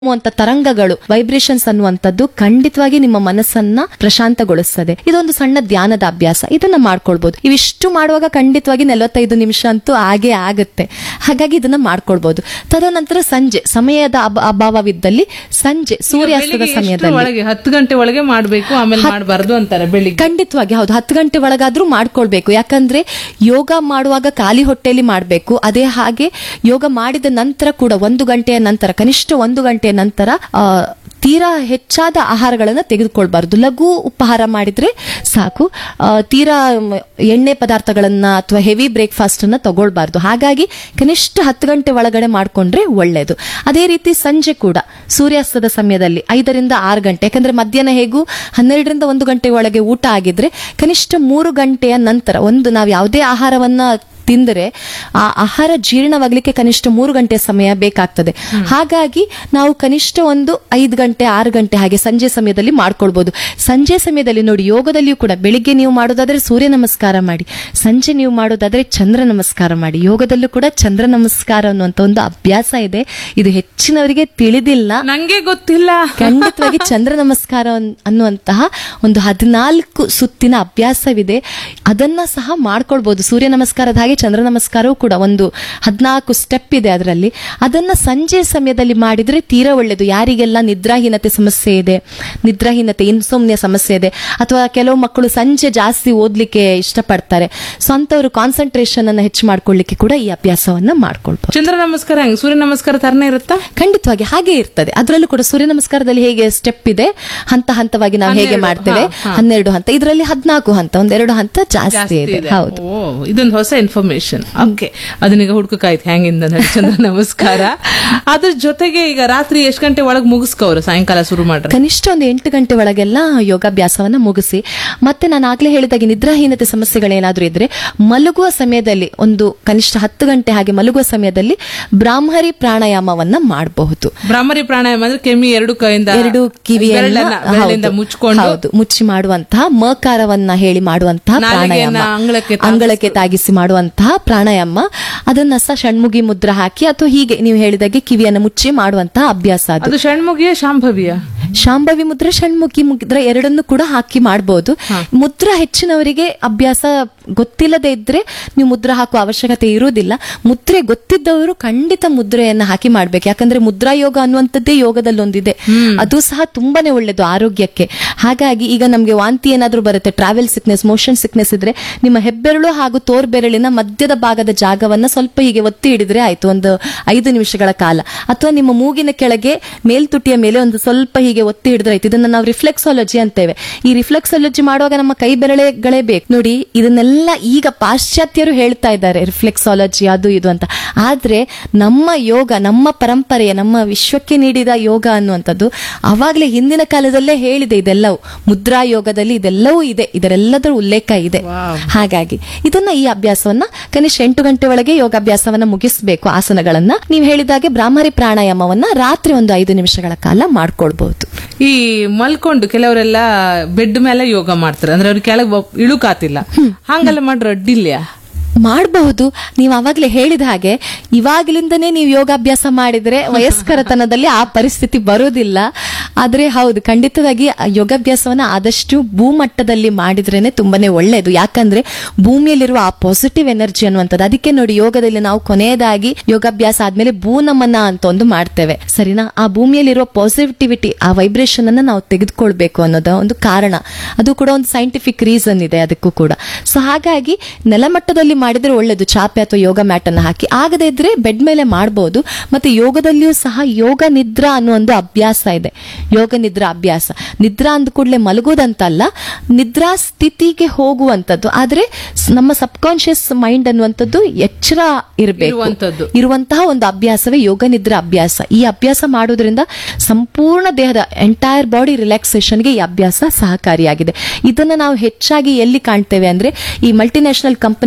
ಅಂತ ತರಂಗಗಳು ವೈಬ್ರೇಷನ್ಸ್ ಅನ್ನುವಂಥದ್ದು ಖಂಡಿತವಾಗಿ ನಿಮ್ಮ ಮನಸ್ಸನ್ನ ಪ್ರಶಾಂತಗೊಳಿಸ್ತದೆ ಇದೊಂದು ಸಣ್ಣ ಧ್ಯಾನದ ಅಭ್ಯಾಸ ಇದನ್ನ ಮಾಡ್ಕೊಳ್ಬಹುದು ಇವಿಷ್ಟು ಮಾಡುವಾಗ ಖಂಡಿತವಾಗಿ ನಲವತ್ತೈದು ನಿಮಿಷ ಅಂತೂ ಆಗೇ ಆಗುತ್ತೆ ಹಾಗಾಗಿ ಇದನ್ನ ಮಾಡ್ಕೊಳ್ಬಹುದು ತದನಂತರ ಸಂಜೆ ಸಮಯದ ಅಭ- ಅಭಾವವಿದ್ದಲ್ಲಿ ಸಂಜೆ ಸೂರ್ಯಾಸ್ತದ ಬೆಳಿಗ್ಗೆ ಎಷ್ಟು ಸಮಯದಲ್ಲಿ ಒಳಗೆ ಹತ್ತು ಗಂಟೆ ಒಳಗೆ ಮಾಡ್ಬೇಕು ಆಮೇಲೆ ಮಾಡಬಾರ್ದು ಅಂತಾರೆ ಬೆಳಿಗ್ಗೆ ಖಂಡಿತವಾಗಿ ಹೌದು ಹತ್ತು ಗಂಟೆ ಒಳಗಾದ್ರೂ ಮಾಡ್ಕೊಳ್ಬೇಕು ಯಾಕಂದ್ರೆ ಯೋಗ ಮಾಡುವಾಗ ಖಾಲಿ ಹೊಟ್ಟೆಯಲ್ಲಿ ಮಾಡಬೇಕು ಅದೇ ಹಾಗೆ ಯೋಗ ಮಾಡಿದ ನಂತರ ಕೂಡ ಒಂದು ಗಂಟೆಯ ನಂತರ ಕನಿಷ್ಠ ಒಂದು ಗಂಟೆಯ ನಂತರ ಆ, ತೀರಾ ಹೆಚ್ಚಾದ ಆಹಾರಗಳನ್ನ ತೆಗೆದುಕೊಳ್ಬಾರ್ದು ಲಘು ಉಪಹಾರ ಮಾಡಿದ್ರೆ ಸಾಕು ಆ, ತೀರಾ ಮ್, ಎಣ್ಣೆ ಪದಾರ್ಥಗಳನ್ನ ಅಥವಾ ಹೆವಿ ಬ್ರೇಕ್ಫಾಸ್ಟ್ ಅನ್ನ ತಗೊಳ್ಬಾರ್ದು ಹಾಗಾಗಿ ಕನಿಷ್ಠ ಹತ್ತು ಗಂಟೆ ಒಳಗಡೆ ಮಾಡ್ಕೊಂಡ್ರೆ ಒಳ್ಳೆಯದು ಅದೇ ರೀತಿ ಸಂಜೆ ಕೂಡ ಸೂರ್ಯಾಸ್ತದ ಸಮಯದಲ್ಲಿ ಐದರಿಂದ ಆರು ಗಂಟೆ ಯಾಕಂದ್ರೆ ಮಧ್ಯಾಹ್ನ ಹೇಗೂ ಹನ್ನೆರಡರಿಂದ ಒಂದು ಗಂಟೆ ಒಳಗೆ ಊಟ ಆಗಿದ್ರೆ ಕನಿಷ್ಠ ಮೂರು ಗಂಟೆಯ ನಂತರ ಒಂದು ನಾವು ಯಾವುದೇ ಆಹಾರವನ್ನ ತಿಂದರೆ ಆ ಆಹಾರ ಜೀರ್ಣವಾಗ್ಲಿಕ್ಕೆ ಕನಿಷ್ಠ ಮೂರು ಗಂಟೆ ಸಮಯ ಬೇಕಾಗ್ತದೆ ಹಾಗಾಗಿ ನಾವು ಕನಿಷ್ಠ ಒಂದು ಐದು ಗಂಟೆ ಆರು ಗಂಟೆ ಹಾಗೆ ಸಂಜೆ ಸಮಯದಲ್ಲಿ ಮಾಡ್ಕೊಳ್ಬಹುದು ಸಂಜೆ ಸಮಯದಲ್ಲಿ ನೋಡಿ ಯೋಗದಲ್ಲಿಯೂ ಕೂಡ ಬೆಳಿಗ್ಗೆ ನೀವು ಮಾಡೋದಾದ್ರೆ ಸೂರ್ಯ ನಮಸ್ಕಾರ ಮಾಡಿ ಸಂಜೆ ನೀವು ಮಾಡೋದಾದ್ರೆ ಚಂದ್ರ ನಮಸ್ಕಾರ ಮಾಡಿ ಯೋಗದಲ್ಲೂ ಕೂಡ ಚಂದ್ರ ನಮಸ್ಕಾರ ಅನ್ನುವಂತ ಒಂದು ಅಭ್ಯಾಸ ಇದೆ ಇದು ಹೆಚ್ಚಿನವರಿಗೆ ತಿಳಿದಿಲ್ಲ ನಂಗೆ ಗೊತ್ತಿಲ್ಲ ಖಂಡಿತವಾಗಿ ಚಂದ್ರ ನಮಸ್ಕಾರ ಅನ್- ಅನ್ನುವಂತಹ ಒಂದು ಹದಿನಾಲ್ಕು ಸುತ್ತಿನ ಅಭ್ಯಾಸವಿದೆ ಅದನ್ನ ಸಹ ಮಾಡ್ಕೊಳ್ಬಹುದು ಸೂರ್ಯ ನಮಸ್ಕಾರದ ಹಾಗೆ ಚಂದ್ರ ನಮಸ್ಕಾರವೂ ಕೂಡ ಒಂದು ಹದಿನಾಲ್ಕು ಸ್ಟೆಪ್ ಇದೆ ಅದರಲ್ಲಿ ಅದನ್ನ ಸಂಜೆ ಸಮಯದಲ್ಲಿ ಮಾಡಿದ್ರೆ ತೀರಾ ಒಳ್ಳೆಯದು ಯಾರಿಗೆಲ್ಲ ನಿದ್ರಾಹೀನತೆ ಸಮಸ್ಯೆ ಇದೆ ನಿದ್ರಾಹೀನತೆ ಇನ್ಸೋಮ್ನಿಯ ಸಮಸ್ಯೆ ಇದೆ ಅಥವಾ ಕೆಲವು ಮಕ್ಕಳು ಸಂಜೆ ಜಾಸ್ತಿ ಓದ್ಲಿಕ್ಕೆ ಇಷ್ಟಪಡ್ತಾರೆ ಸೊ ಅಂತವರು ಕಾನ್ಸಂಟ್ರೇಷನ್ ಅನ್ನ ಹೆಚ್ಚು ಮಾಡ್ಕೊಳ್ಳಿಕ್ಕೆ ಕೂಡ ಈ ಅಭ್ಯಾಸವನ್ನ ಮಾಡ್ಕೊಳ್ಬಹುದು ಚಂದ್ರ ನಮಸ್ಕಾರ ಹೆಂಗ್ ಸೂರ್ಯ ನಮಸ್ಕಾರ ತರನೇ ಇರುತ್ತಾ ಖಂಡಿತವಾಗಿ ಹಾಗೆ ಇರ್ತದೆ ಅದರಲ್ಲೂ ಕೂಡ ಸೂರ್ಯ ನಮಸ್ಕಾರದಲ್ಲಿ ಹೇಗೆ ಸ್ಟೆಪ್ ಇದೆ ಹಂತ ಹಂತವಾಗಿ ನಾವು ಹೇಗೆ ಹನ್ನೆರಡು, ಮಾಡ್ತೇವೆ ಹಾ, ಹಾ. ಹನ್ನೆರಡು ಹಂತ ಇದರಲ್ಲಿ ಹದಿನಾಲ್ಕು ಹಂತ ಒಂದೆರಡು ಹಂತ ಜಾಸ್ತಿ ಜಾಸ್ತಿ ಇದೆ ಇದೆ. ಹೌದು ಓ ಇದೊಂದು ಹೊಸ ಇನ್ಫಾರ್ಮೇಶನ್ ಓಕೆ ಅದನ್ನೀಗ ಹುಡ್ಕಕ್ಕಾಯ್ತು ಹೆಂಗಿಂದ ನೋಡಿ ಚಂದ್ರ ನಮಸ್ಕಾರ ಅದ್ರ ಜೊತೆಗೆ ಈಗ ರಾತ್ರಿ ಎಷ್ಟ್ ಗಂಟೆ ಒಳಗೆ ಮುಗಿಸ್ಕೋರು ಸಾಯಂಕಾಲ ಶುರು ಮಾಡ್ರೆ ಕನಿಷ್ಠ ಒಂದು ಎಂಟು ಗಂಟೆ ಒಳಗೆಲ್ಲ ಯೋಗಾಭ್ಯಾಸವನ್ನ ಮುಗಿಸಿ ಮತ್ತೆ ನಾನು ಆಗ್ಲೇ ಹೇಳಿದಾಗೆ ನಿದ್ರಾಹೀನತೆ ಸಮಸ್ಯೆಗಳೇನಾದ್ರೂ ಇದ್ರೆ ಮಲಗುವ ಸಮಯದಲ್ಲಿ ಒಂದು ಕನಿಷ್ಠ ಹತ್ತು ಗಂಟೆ ಹಾಗೆ ಮಲಗುವ ಸಮಯದಲ್ಲಿ ಬ್ರಾಹ್ಮರಿ ಪ್ರಾಣಾಯಾಮವನ್ನ ಮಾಡಬಹುದು ಭ್ರಾಮರಿ ಪ್ರಾಣಾಯಾಮ ಅಂದ್ರೆ ಕೆಮ್ಮಿ ಎರಡು ಕೈಯಿಂದ ಎರಡು ಕಿವಿಯನ್ನ ಬೆರಳನ್ನ- ಬೆರಳಿಂದ ಹೌದು, ಮುಚ್ಕೊಂಡು ಹೌದು ಮುಚ್ಚಿ ಮಾಡುವಂತಹ ಮಕಾರವನ್ನ ಹೇಳಿ ಮಾಡುವಂತಹ ನಾಲಿಗೆಯನ್ನ ಪ್ರಾಣಾಯಾಮ ಅಂಗಳಕ್ಕೆ ತಾಗಿಸಿ- ಅಂಗಳಕ್ಕೆ ತಾಗಿಸಿ ಮಾಡುವಂತಹ ಪ್ರಾಣಾಯಾಮ ಅದನ್ನ ಸಹ ಷಣ್ಮುಗಿ ಮುದ್ರ ಹಾಕಿ ಅಥವಾ ಹೀಗೆ ನೀವು ಹೇಳಿದಾಗೆ ಕಿವಿಯನ್ನ ಮುಚ್ಚಿ ಮಾಡುವಂತಹ ಅಭ್ಯಾಸ ಅದು ಅದು ಷಣ್ಮುಗಿಯ ಶಾಂಭವಿಯ ಶಾಂಭವಿ ಮುದ್ರೆ ಷಣ್ಮುಖಿ ಮುದ್ರ ಎರಡನ್ನು ಕೂಡ ಹಾಕಿ ಮಾಡಬಹುದು ಮುದ್ರ ಹೆಚ್ಚಿನವರಿಗೆ ಅಭ್ಯಾಸ ಗೊತ್ತಿಲ್ಲದೆ ಇದ್ರೆ ನೀವು ಮುದ್ರ ಹಾಕುವ ಅವಶ್ಯಕತೆ ಇರುವುದಿಲ್ಲ ಮುದ್ರೆ ಗೊತ್ತಿದ್ದವರು ಖಂಡಿತ ಮುದ್ರೆಯನ್ನ ಹಾಕಿ ಮಾಡ್ಬೇಕು ಯಾಕಂದ್ರೆ ಮುದ್ರಾ ಯೋಗ ಅನ್ನುವಂಥದ್ದೇ ಯೋಗದಲ್ಲಿ ಒಂದಿದೆ ಅದು ಸಹ ತುಂಬಾನೇ ಒಳ್ಳೇದು ಆರೋಗ್ಯಕ್ಕೆ ಹಾಗಾಗಿ ಈಗ ನಮ್ಗೆ ವಾಂತಿ ಏನಾದ್ರೂ ಬರುತ್ತೆ ಟ್ರಾವೆಲ್ ಸಿಕ್ನೆಸ್ ಮೋಷನ್ ಸಿಕ್ನೆಸ್ ಇದ್ರೆ ನಿಮ್ಮ ಹೆಬ್ಬೆರಳು ಹಾಗೂ ತೋರ್ಬೆರಳಿನ ಮಧ್ಯದ ಭಾಗದ ಜಾಗವನ್ನ ಸ್ವಲ್ಪ ಹೀಗೆ ಒತ್ತಿ ಹಿಡಿದ್ರೆ ಆಯ್ತು ಒಂದು ಐದು ನಿಮಿಷಗಳ ಕಾಲ ಅಥವಾ ನಿಮ್ಮ ಮೂಗಿನ ಕೆಳಗೆ ಮೇಲ್ತುಟಿಯ ಮೇಲೆ ಒಂದು ಸ್ವಲ್ಪ ಹೀಗೆ ಒತ್ತಿ ಹಿಡಿದ್ರೆ ಆಯ್ತು ಇದನ್ನ ನಾವು ರಿಫ್ಲೆಕ್ಸಾಲಜಿ ಅಂತೇವೆ ಈ ರಿಫ್ಲೆಕ್ಸಾಲಜಿ ಮಾಡುವಾಗ ನಮ್ಮ ಕೈ ಬೆರಳೆಗಳೇ ಬೇಕು ನೋಡಿ ಇದನ್ನೆಲ್ಲ ಈಗ ಪಾಶ್ಚಾತ್ಯರು ಹೇಳ್ತಾ ಇದ್ದಾರೆ ರಿಫ್ಲೆಕ್ಸಾಲಜಿ ಅದು ಇದು ಅಂತ ಆದ್ರೆ ನಮ್ಮ ಯೋಗ ನಮ್ಮ ಪರಂಪರೆಯ ನಮ್ಮ ವಿಶ್ವಕ್ಕೆ ನೀಡಿದ ಯೋಗ ಅನ್ನುವಂಥದ್ದು ಅವಾಗಲೇ ಹಿಂದಿನ ಕಾಲದಲ್ಲೇ ಹೇಳಿದೆ ಇದೆಲ್ಲವೂ ಮುದ್ರಾ ಯೋಗದಲ್ಲಿ ಇದೆಲ್ಲವೂ ಇದೆ ಇದರೆಲ್ಲದರ ಉಲ್ಲೇಖ ಇದೆ ಹಾಗಾಗಿ ಇದನ್ನ ಈ ಅಭ್ಯಾಸವನ್ನ ಕನಿಷ್ಠ ಎಂಟು ಗಂಟೆ ಒಳಗೆ ಯೋಗಾಭ್ಯಾಸವನ್ನ ಮುಗಿಸಬೇಕು ಆಸನಗಳನ್ನ ನೀವು ಹೇಳಿದಾಗೆ ಬ್ರಾಹ್ಮರಿ ಪ್ರಾಣಾಯಾಮವನ್ನ ರಾತ್ರಿ ಒಂದು ಐದು ನಿಮಿಷಗಳ ಕಾಲ ಮಾಡ್ಕೊಳ್ಬಹುದು ಈ ಮಲ್ಕೊಂಡು ಕೆಲವರೆಲ್ಲ ಬೆಡ್ ಮೇಲೆ ಯೋಗ ಮಾಡ್ತಾರೆ ಅಂದ್ರೆ ಅವ್ರಿಗೆ ಕೆಳಗೆ ಇಳುಕಾತಿಲ್ಲ ಹಂಗೆಲ್ಲ ಮಾಡ್ರ ಅಡ್ಡಿಲ್ಯಾ ಮಾಡಬಹುದು ನೀವು ಅವಾಗಲೇ ಹೇಳಿದ ಹಾಗೆ ಇವಾಗಲಿಂದನೇ ನೀವು ಯೋಗಾಭ್ಯಾಸ ಮಾಡಿದ್ರೆ ವಯಸ್ಕರತನದಲ್ಲಿ ಆ ಪರಿಸ್ಥಿತಿ ಬರೋದಿಲ್ಲ ಆದ್ರೆ ಹೌದು ಖಂಡಿತವಾಗಿ ಆ ಯೋಗಾಭ್ಯಾಸವನ್ನ ಆದಷ್ಟು ಭೂಮಟ್ಟದಲ್ಲಿ ಮಾಡಿದ್ರೇನೆ ತುಂಬಾನೇ ಒಳ್ಳೆಯದು ಯಾಕಂದ್ರೆ ಭೂಮಿಯಲ್ಲಿರುವ ಆ ಪಾಸಿಟಿವ್ ಎನರ್ಜಿ ಅನ್ನುವಂಥದ್ದು ಅದಕ್ಕೆ ನೋಡಿ ಯೋಗದಲ್ಲಿ ನಾವು ಕೊನೆಯದಾಗಿ ಯೋಗಾಭ್ಯಾಸ ಆದ್ಮೇಲೆ ಭೂನಮನ ಅಂತ ಒಂದು ಮಾಡ್ತೇವೆ ಸರಿನಾ ಆ ಭೂಮಿಯಲ್ಲಿರುವ ಪಾಸಿಟಿವಿಟಿ ಆ ವೈಬ್ರೇಷನ್ ಅನ್ನ ನಾವು ತೆಗೆದುಕೊಳ್ಬೇಕು ಅನ್ನೋದ ಒಂದು ಕಾರಣ ಅದು ಕೂಡ ಒಂದು ಸೈಂಟಿಫಿಕ್ ರೀಸನ್ ಇದೆ ಅದಕ್ಕೂ ಕೂಡ ಸೊ ಹಾಗಾಗಿ ನೆಲಮಟ್ಟದಲ್ಲಿ ಮಾಡಿದ್ರೆ ಒಳ್ಳೇದು ಚಾಪೆ ಅಥವಾ ಯೋಗ ಮ್ಯಾಟ್ ಅನ್ನ ಹಾಕಿ ಆಗದೇ ಇದ್ರೆ ಬೆಡ್ ಮೇಲೆ ಮಾಡಬಹುದು ಮತ್ತೆ ಯೋಗದಲ್ಲಿಯೂ ಸಹ ಯೋಗ ನಿದ್ರಾ ಅನ್ನೋ ಒಂದು ಅಭ್ಯಾಸ ಇದೆ ಯೋಗ ನಿದ್ರಾ ಅಭ್ಯಾಸ ನಿದ್ರಾ ಅಂದ ಕೂಡಲೇ ಮಲಗೋದಂತಲ್ಲ ನಿದ್ರಾ ಸ್ಥಿತಿಗೆ ಹೋಗುವಂತದ್ದು ಆದ್ರೆ ಸ್- ನಮ್ಮ ಸಬ್ ಕಾನ್ಶಿಯಸ್ ಮೈಂಡ್ ಅನ್ನುವಂಥದ್ದು ಎಚ್ಚರ ಇರಬೇಕು ಇರುವಂತದ್ದು. ಇರುವಂತಹ ಒಂದು ಅಭ್ಯಾಸವೇ ಯೋಗ ನಿದ್ರಾ ಅಭ್ಯಾಸ ಈ ಅಭ್ಯಾಸ ಮಾಡೋದ್ರಿಂದ ಸಂಪೂರ್ಣ ದೇಹದ ಎಂಟೈರ್ ಬಾಡಿ ರಿಲ್ಯಾಕ್ಸೇಷನ್ಗೆ ಈ ಅಭ್ಯಾಸ ಸಹಕಾರಿಯಾಗಿದೆ ಇದನ್ನ ನಾವು ಹೆಚ್ಚಾಗಿ ಎಲ್ಲಿ ಕಾಣ್ತೇವೆ ಅಂದ್ರೆ ಈ ಮಲ್ಟಿನ್ಯಾಷನಲ್ ಕಂಪನಿಗಳಲ್ಲಿ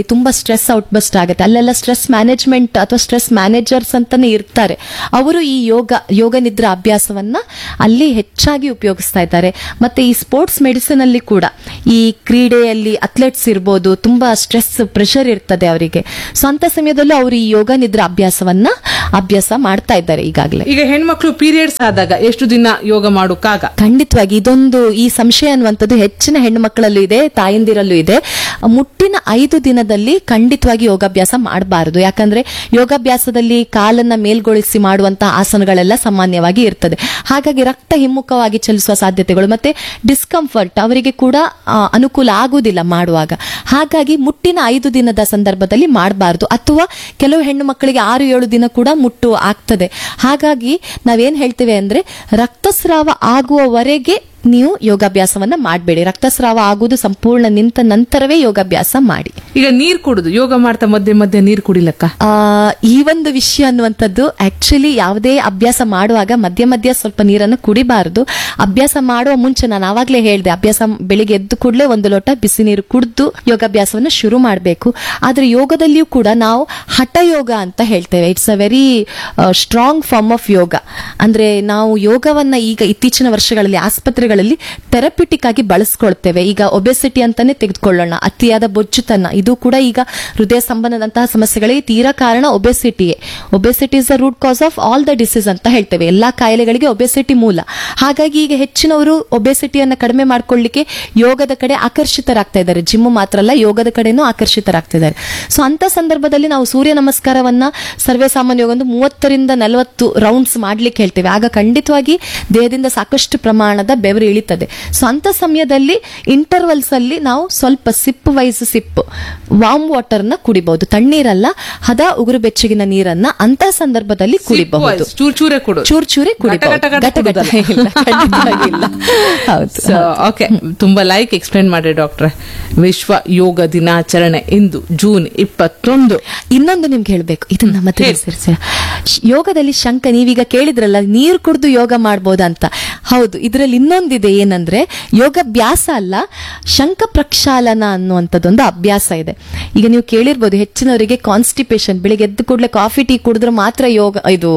ತುಂಬಾ ಸ್ಟ್ರೆಸ್ ಔಟ್ ಬಸ್ಟ್ ಆಗುತ್ತೆ ಅಲ್ಲೆಲ್ಲ ಸ್ಟ್ರೆಸ್ ಮ್ಯಾನೇಜ್ಮೆಂಟ್ ಅಥವಾ ಸ್ಟ್ರೆಸ್ ಮ್ಯಾನೇಜರ್ಸ್ ಅಂತಾನೆ ಇರ್ತಾರೆ ಅವರು ಈ ಯೋಗ ಯೋಗ ನಿದ್ರಾ ಅಭ್ಯಾಸವನ್ನ ಅಲ್ಲಿ ಹೆಚ್ಚಾಗಿ ಉಪಯೋಗಿಸ್ತಾ ಇದ್ದಾರೆ ಮತ್ತೆ ಈ ಸ್ಪೋರ್ಟ್ಸ್ ಮೆಡಿಸಿನ್ ಅಲ್ಲಿ ಕೂಡ ಈ ಕ್ರೀಡೆಯಲ್ಲಿ ಅಥ್ಲೆಟ್ಸ್ ಇರ್ಬೋದು ತುಂಬಾ ಸ್ಟ್ರೆಸ್ ಪ್ರೆಷರ್ ಇರ್ತದೆ ಅವರಿಗೆ ಸೊ ಅಂತ ಸಮಯದಲ್ಲೂ ಅವರು ಈ ಯೋಗ ನಿದ್ರಾ ಅಭ್ಯಾಸವನ್ನ ಅಭ್ಯಾಸ ಮಾಡ್ತಾ ಇದ್ದಾರೆ ಈಗಾಗಲೇ ಈಗ ಹೆಣ್ಮಕ್ಳು ಪೀರಿಯಡ್ಸ್ ಆದಾಗ ಎಷ್ಟು ದಿನ ಯೋಗ ಮಾಡೋಕ್ಕಾಗ ಖಂಡಿತವಾಗಿ ಇದೊಂದು ಈ ಸಂಶಯ ಅನ್ನುವಂಥದ್ದು ಹೆಚ್ಚಿನ ಹೆಣ್ಣು ಮಕ್ಕಳಲ್ಲೂ ಇದೆ ತಾಯಂದಿರಲ್ಲೂ ಇದೆ ಮುಟ್ಟಿನ ಐದು ದಿನದಲ್ಲಿ ಖಂಡಿತವಾಗಿ ಯೋಗಾಭ್ಯಾಸ ಮಾಡಬಾರದು ಯಾಕಂದ್ರೆ ಯೋಗಾಭ್ಯಾಸದಲ್ಲಿ ಕಾಲನ್ನ ಮೇಲ್ಗೊಳಿಸಿ ಮಾಡುವಂತಹ ಆಸನಗಳೆಲ್ಲ ಸಾಮಾನ್ಯವಾಗಿ ಇರ್ತದೆ ಹಾಗಾಗಿ ರಕ್ತ ಹಿಮ್ಮುಖವಾಗಿ ಚಲಿಸುವ ಸಾಧ್ಯತೆಗಳು ಮತ್ತೆ ಡಿಸ್ಕಂಫರ್ಟ್ ಅವರಿಗೆ ಕೂಡ ಆ, ಅನುಕೂಲ ಆಗುವುದಿಲ್ಲ ಮಾಡುವಾಗ ಹಾಗಾಗಿ ಮುಟ್ಟಿನ ಐದು ದಿನದ ಸಂದರ್ಭದಲ್ಲಿ ಮಾಡಬಾರದು ಅಥವಾ ಕೆಲವು ಹೆಣ್ಣು ಮಕ್ಕಳಿಗೆ ಆರು ಏಳು ದಿನ ಕೂಡ ಮುಟ್ಟು ಆಗ್ತದೆ ಹಾಗಾಗಿ ನಾವೇನ್ ಹೇಳ್ತೇವೆ ಅಂದ್ರೆ ರಕ್ತಸ್ರಾವ ಆಗುವವರೆಗೆ ನೀವು ಯೋಗಾಭ್ಯಾಸವನ್ನ ಮಾಡಬೇಡಿ ರಕ್ತಸ್ರಾವ ಆಗುವುದು ಸಂಪೂರ್ಣ ನಿಂತ ನಂತರವೇ ಯೋಗಾಭ್ಯಾಸ ಮಾಡಿ ಈಗ ನೀರ್ ಕುಡುದು ಯೋಗ ಮಾಡ್ತಾ ಮಧ್ಯೆ ಮಧ್ಯೆ ನೀರ್ ಕುಡಿಲಕ್ಕ ಆ, ಈ ಒಂದು ವಿಷಯ ಅನ್ನುವಂಥದ್ದು ಆಕ್ಚುಲಿ ಯಾವುದೇ ಅಭ್ಯಾಸ ಮಾಡುವಾಗ ಮಧ್ಯ ಮಧ್ಯ ಸ್ವಲ್ಪ ನೀರನ್ನು ಕುಡಿಬಾರದು ಅಭ್ಯಾಸ ಮಾಡುವ ಮುಂಚೆ ನಾನು ಆವಾಗಲೇ ಹೇಳಿದೆ ಅಭ್ಯಾಸ ಬೆಳಿಗ್ಗೆ ಎದ್ದು ಕೂಡಲೇ ಒಂದು ಲೋಟ ಬಿಸಿ ನೀರು ಕುಡಿದು ಯೋಗಾಭ್ಯಾಸವನ್ನು ಶುರು ಮಾಡಬೇಕು ಆದ್ರೆ ಯೋಗದಲ್ಲಿಯೂ ಕೂಡ ನಾವು ಹಠ ಯೋಗ ಅಂತ ಹೇಳ್ತೇವೆ it's a very strong form of yoga ಅಂದ್ರೆ ನಾವು ಯೋಗವನ್ನ ಈಗ ಇತ್ತೀಚಿನ ವರ್ಷಗಳಲ್ಲಿ ಆಸ್ಪತ್ರೆಗಳಲ್ಲಿ ಥೆರಪ್ಯೂಟಿಕ್ ಆಗಿ ಬಳಸ್ಕೊಳ್ತೇವೆ ಈಗ ಒಬೆಸಿಟಿ ಅಂತಾನೆ ತೆಗೆದುಕೊಳ್ಳೋಣ ಅತಿಯಾದ ಬೊಜ್ಜುತನ ಇದು ಕೂಡ ಈಗ ಹೃದಯ ಸಂಬಂಧದಂತಹ ಸಮಸ್ಯೆಗಳಿಗೆ ತೀರಾ ಕಾರಣ ಒಬೆಸಿಟಿಯೇ obesity is the root cause of all the disease ಅಂತ ಹೇಳ್ತೇವೆ ಎಲ್ಲಾ ಕಾಯಿಲೆಗಳಿಗೆ ಒಬೆಸಿಟಿ ಮೂಲ ಹಾಗಾಗಿ ಈಗ ಹೆಚ್ಚಿನವರು ಒಬೆಸಿಟಿಯನ್ನ ಕಡಿಮೆ ಮಾಡ್ಕೊಳ್ಳಿಕ್ಕೆ ಯೋಗದ ಕಡೆ ಆಕರ್ಷಿತರಾಗ್ತಾ ಇದ್ದಾರೆ ಜಿಮ್ ಮಾತ್ರ ಅಲ್ಲ ಯೋಗದ ಕಡೆನೂ ಆಕರ್ಷಿತರಾಗ್ತಾ ಇದ್ದಾರೆ ಸೊ ಅಂತ ಸಂದರ್ಭದಲ್ಲಿ ನಾವು ಸೂರ್ಯ ನಮಸ್ಕಾರವನ್ನ ಸರ್ವೇ ಸಾಮಾನ್ಯವಾಗಿ ಒಂದು ಮೂವತ್ತರಿಂದ ನಲವತ್ತು ರೌಂಡ್ಸ್ ಮಾಡ್ಲಿಕ್ಕೆ ಹೇಳ್ತೇವೆ ಆಗ ಖಂಡಿತವಾಗಿ ದೇಹದಿಂದ ಸಾಕಷ್ಟು ಪ್ರಮಾಣದ ಬೆವರು ಇಳಿತದೆ ಸೊ ಅಂತ ಸಮಯದಲ್ಲಿ ಇಂಟರ್ವಲ್ಸ್ ಅಲ್ಲಿ ನಾವು ಸ್ವಲ್ಪ sip wise sip warm water ನ ಕುಡಿಬಹುದು ತಣ್ಣೀರಲ್ಲ ಹದ ಉಗುರು ಬೆಚ್ಚಗಿನ ನೀರನ್ನ ಅಂತ ಸಂದರ್ಭದಲ್ಲಿ ಕುಡಿಬಹುದು ಚೂರ್ ಚೂರೇ ಕುಡು ಚೂರ್ ಚೂರಿ ಕುಡಿಬಹುದು ಗಟ ಗಟ ಗಟ ಗಟ ಗಟ ಇಲ್ಲ, ಖಂಡಿತವಾಗಿ ಇಲ್ಲ. ಹೌದು ಓಕೆ ತುಂಬಾ ಲೈಕ್ ಎಕ್ಸ್ಪ್ಲೇನ್ ಮಾಡಿ ಡಾಕ್ಟ್ರೆ ವಿಶ್ವ ಯೋಗ ದಿನಾಚರಣೆ ಇಂದು ಜೂನ್ ಇಪ್ಪತ್ತೊಂದು ಇನ್ನೊಂದು ನಿಮ್ಗೆ ಹೇಳ್ಬೇಕು ಇದನ್ನ ಮತ್ತೆ ಹೇಳಿ. ಸೇರಿಸಿ ಯೋಗದಲ್ಲಿ ಶಂಕ ನೀವೀಗ ಕೇಳಿದ್ರಲ್ಲ ನೀರು ಕುಡಿದು ಯೋಗ ಮಾಡ್ಬೋದಾ ಅಂತ ಹೌದು ಇದರಲ್ಲಿ ಇನ್ನೊಂದಿದೆ ಏನಂದ್ರೆ ಯೋಗಾಭ್ಯಾಸ ಅಲ್ಲ ಶಂಕ ಪ್ರಕ್ಷಾಲನ ಅನ್ನುವಂಥದ್ದೊಂದು ಅಭ್ಯಾಸ ಇದೆ ಈಗ ನೀವು ಕೇಳಿರ್ಬೋದು ಹೆಚ್ಚಿನವರಿಗೆ ಕಾನ್ಸ್ಟಿಪೇಷನ್ ಬೆಳಿಗ್ಗೆ ಎದ್ದು ಕೂಡಲೇ ಕಾಫಿ ಟೀ ಕುಡಿದ್ರೆ ಮಾತ್ರ ಯೋಗ ಇದು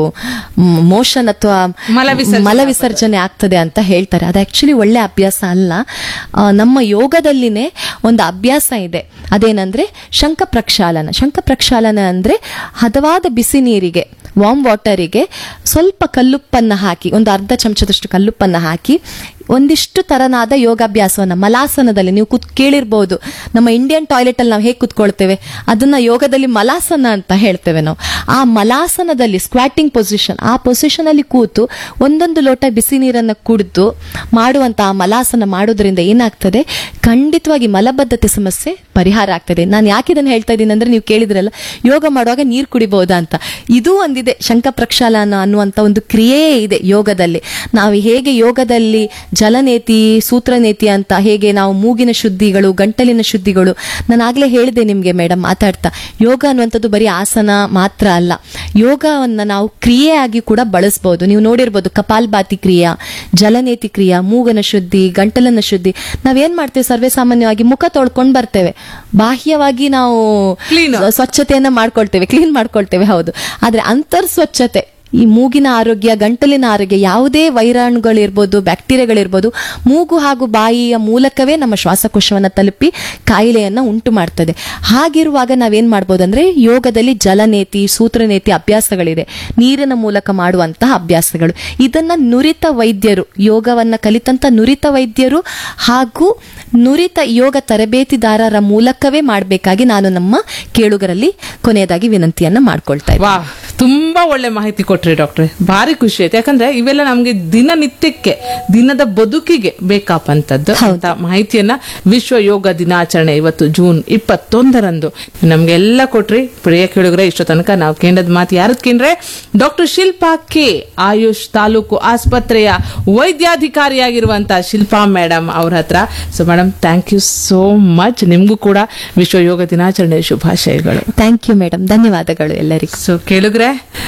ಮೋಷನ್ ಅಥವಾ ಮಲವಿಸರ್ಜನೆ ಮಲ ವಿಸರ್ಜನೆ ಆಗ್ತದೆ ಅಂತ ಹೇಳ್ತಾರೆ ಅದು ಆಕ್ಚುಲಿ ಒಳ್ಳೆ ಅಭ್ಯಾಸ ಅಲ್ಲ ಆ, ನಮ್ಮ ಯೋಗದಲ್ಲಿನೇ ಒಂದು ಅಭ್ಯಾಸ ಇದೆ ಅದೇನಂದ್ರೆ ಶಂಖ ಪ್ರಕ್ಷಾಲನ ಶಂಖ ಪ್ರಕ್ಷಾಲನ ಅಂದ್ರೆ ಹದವಾದ ಬಿಸಿ ನೀರಿಗೆ ವಾಮ್ ವಾಟರಿಗೆ ಸ್ವಲ್ಪ ಕಲ್ಲುಪ್ಪನ್ನ ಹಾಕಿ ಒಂದು ಅರ್ಧ ಚಮಚದಷ್ಟು ಕಲ್ಲುಪ್ಪನ್ನ ಹಾಕಿ ಒಂದಿಷ್ಟು ತರನಾದ ಯೋಗಾಭ್ಯಾಸವನ್ನ ಮಲಾಸನದಲ್ಲಿ ನೀವು ಕುತ್ ಕೇಳಿರ್ಬೋದು ನಮ್ಮ ಇಂಡಿಯನ್ ಟಾಯ್ಲೆಟ್ ಅಲ್ಲಿ ನಾವು ಹೇಗೆ ಕುತ್ಕೊಳ್ತೇವೆ ಅದನ್ನ ಯೋಗದಲ್ಲಿ ಮಲಾಸನ ಅಂತ ಹೇಳ್ತೇವೆ ನಾವು ಆ ಮಲಾಸನದಲ್ಲಿ ಸ್ಕ್ವಾಟಿಂಗ್ ಪೊಸಿಷನ್ ಆ ಪೊಸಿಷನ್ ಅಲ್ಲಿ ಕೂತು ಒಂದೊಂದು ಲೋಟ ಬಿಸಿ ನೀರನ್ನ ಕುಡಿದು ಮಾಡುವಂತ ಆ ಮಲಾಸನ ಮಾಡೋದ್ರಿಂದ ಏನಾಗ್ತದೆ ಖಂಡಿತವಾಗಿ ಮಲಬದ್ಧತೆ ಸಮಸ್ಯೆ ಪರಿಹಾರ ಆಗ್ತದೆ ನಾನು ಯಾಕೆ ಇದನ್ನ ಹೇಳ್ತಾ ಇದ್ದೀನಿ ಅಂದ್ರೆ ನೀವು ಕೇಳಿದ್ರಲ್ಲ ಯೋಗ ಮಾಡುವಾಗ ನೀರು ಕುಡಿಬಹುದಾ ಅಂತ ಇದು ಒಂದಿದೆ ಶಂಖ ಪ್ರಕ್ಷಾಲನ ಅನ್ನುವಂತ ಒಂದು ಕ್ರಿಯೆಯೇ ಇದೆ ಯೋಗದಲ್ಲಿ ನಾವು ಹೇಗೆ ಯೋಗದಲ್ಲಿ ಜಲನೇತಿ ಸೂತ್ರನೇತಿ ಅಂತ ಹೇಗೆ ನಾವು ಮೂಗಿನ ಶುದ್ಧಿಗಳು ಗಂಟಲಿನ ಶುದ್ಧಿಗಳು ನಾನು ಆಗ್ಲೇ ಹೇಳಿದೆ ನಿಮ್ಗೆ ಮೇಡಮ್ ಮಾತಾಡ್ತಾ ಯೋಗ ಅನ್ನುವಂಥದ್ದು ಬರೀ ಆಸನ ಮಾತ್ರ ಅಲ್ಲ ಯೋಗವನ್ನ ನಾವು ಕ್ರಿಯೆಯಾಗಿ ಕೂಡ ಬಳಸಬಹುದು ನೀವು ನೋಡಿರ್ಬೋದು ಕಪಾಲ್ಭಾತಿ ಕ್ರಿಯಾ ಜಲನೇತಿ ಕ್ರಿಯಾ ಮೂಗನ ಶುದ್ಧಿ ಗಂಟಲನ ಶುದ್ಧಿ ನಾವೇನ್ ಮಾಡ್ತೇವೆ ಸರ್ವೇ ಸಾಮಾನ್ಯವಾಗಿ ಮುಖ ತೊಳ್ಕೊಂಡ್ ಬರ್ತೇವೆ ಬಾಹ್ಯವಾಗಿ ನಾವು Clean. ಸ್ವಚ್ಛತೆಯನ್ನ ಮಾಡ್ಕೊಳ್ತೇವೆ ಕ್ಲೀನ್ ಮಾಡ್ಕೊಳ್ತೇವೆ ಹೌದು ಆದ್ರೆ ಅಂತರ್ ಸ್ವಚ್ಛತೆ ಈ ಮೂಗಿನ ಆರೋಗ್ಯ ಗಂಟಲಿನ ಆರೋಗ್ಯ ಯಾವುದೇ ವೈರಾಣುಗಳಿರ್ಬೋದು ಬ್ಯಾಕ್ಟೀರಿಯಾಗಳಿರ್ಬೋದು ಮೂಗು ಹಾಗೂ ಬಾಯಿಯ ಮೂಲಕವೇ ನಮ್ಮ ಶ್ವಾಸಕೋಶವನ್ನ ತಲುಪಿ ಕಾಯಿಲೆಯನ್ನ ಉಂಟು ಮಾಡ್ತದೆ ಹಾಗಿರುವಾಗ ನಾವೇನ್ ಮಾಡ್ಬೋದು ಅಂದ್ರೆ ಯೋಗದಲ್ಲಿ ಜಲನೇತಿ ಸೂತ್ರನೇತಿ ಅಭ್ಯಾಸಗಳಿದೆ ನೀರಿನ ಮೂಲಕ ಮಾಡುವಂತಹ ಅಭ್ಯಾಸಗಳು ಇದನ್ನ ನುರಿತ ವೈದ್ಯರು ಯೋಗವನ್ನ ಕಲಿತಂತ ನುರಿತ ವೈದ್ಯರು ಹಾಗೂ ನುರಿತ ಯೋಗ ತರಬೇತಿದಾರರ ಮೂಲಕವೇ ಮಾಡಬೇಕಾಗಿ ನಾನು ನಮ್ಮ ಕೇಳುಗರಲ್ಲಿ ಕೊನೆಯದಾಗಿ ವಿನಂತಿಯನ್ನ ಮಾಡ್ಕೊಳ್ತಾ ಇದ್ದೀನಿ ವಾ ತುಂಬಾ ಒಳ್ಳೆ ಮಾಹಿತಿ ಕೊಟ್ರಿ ಡಾಕ್ಟ್ರೆ ಭಾರಿ ಖುಷಿ ಆಯ್ತು ಯಾಕಂದ್ರೆ ಇವೆಲ್ಲ ನಮ್ಗೆ ದಿನನಿತ್ಯಕ್ಕೆ ದಿನದ ಬದುಕಿಗೆ ಬೇಕಾಪಂತದ್ದು ಅಂತ ಮಾಹಿತಿಯನ್ನ ವಿಶ್ವ ಯೋಗ ದಿನಾಚರಣೆ ಇವತ್ತು ಜೂನ್ ಇಪ್ಪತ್ತೊಂದರಂದು ನಮ್ಗೆಲ್ಲ ಕೊಟ್ರಿ ಪ್ರಿಯ ಕೇಳಿದ್ರೆ ಇಷ್ಟು ತನಕ ನಾವು ಕೇಂದ್ರದ ಮಾತು ಯಾರದ್ ಕೇಂದ್ರೆ ಡಾಕ್ಟರ್ ಶಿಲ್ಪಾ ಕೆ ಆಯುಷ್ ತಾಲೂಕು ಆಸ್ಪತ್ರೆಯ ವೈದ್ಯಾಧಿಕಾರಿಯಾಗಿರುವಂತ ಶಿಲ್ಪಾ ಮೇಡಮ್ ಅವ್ರ ಹತ್ರ so madam thank you so much ನಿಮ್ಗೂ ಕೂಡ ವಿಶ್ವ ಯೋಗ ದಿನಾಚರಣೆ ಶುಭಾಶಯಗಳು ಥ್ಯಾಂಕ್ ಯು ಮೇಡಮ್ ಧನ್ಯವಾದಗಳು ಎಲ್ಲರಿಗೂ ಸೊ ಕೇಳಿದ್ರೆ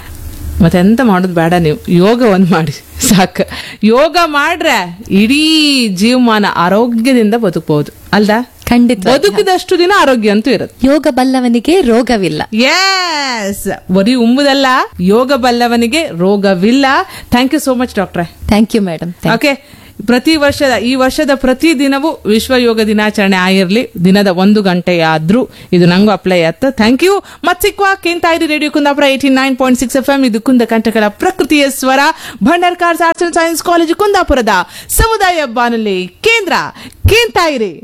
ಮತ್ತೆ ಎಂತ ಮಾಡೋದು ಬೇಡ ನೀವು ಯೋಗ ಒಂದ್ ಮಾಡಿ ಸಾಕು ಯೋಗ ಮಾಡ್ರೆ ಇಡೀ ಜೀವಮಾನ ಆರೋಗ್ಯದಿಂದ ಬದುಕಬಹುದು ಅಲ್ದಾ ಖಂಡಿತ ಬದುಕಿದಷ್ಟು ದಿನ ಆರೋಗ್ಯ ಅಂತೂ ಇರುತ್ತೆ ಯೋಗ ಬಲ್ಲವನಿಗೆ ರೋಗವಿಲ್ಲ ಎಸ್ ಬರೀ ಉಂಬುದಲ್ಲ ಯೋಗ ಬಲ್ಲವನಿಗೆ ರೋಗವಿಲ್ಲ ಥ್ಯಾಂಕ್ ಯು ಸೋ ಮಚ್ ಡಾಕ್ಟ್ರೆ ಥ್ಯಾಂಕ್ ಯು ಮೇಡಮ್ ಓಕೆ ಪ್ರತಿ ವರ್ಷದ ಈ ವರ್ಷದ ಪ್ರತಿ ದಿನವೂ ವಿಶ್ವ ಯೋಗ ದಿನಾಚರಣೆ ಆಗಿರ್ಲಿ ದಿನದ ಒಂದು ಗಂಟೆಯಾದ್ರೂ ಇದು ನಂಗೂ ಅಪ್ಲೈ ಆಯ್ತು ಥ್ಯಾಂಕ್ ಯು ಮತ್ ಸಿಕ್ವಾ ಕೇಂತಾಯಿರಿ radio Kundapura eighty nine point six F M ಇದು ಕುಂದ ಕಂಠಗಳ ಪ್ರಕೃತಿಯ ಸ್ವರ Bhandarkars arts and science college ಕುಂದಾಪುರದ ಸಮುದಾಯ ಬಾನುಲಿ ಕೇಂದ್ರ ಕೇಂತಾಯಿರಿ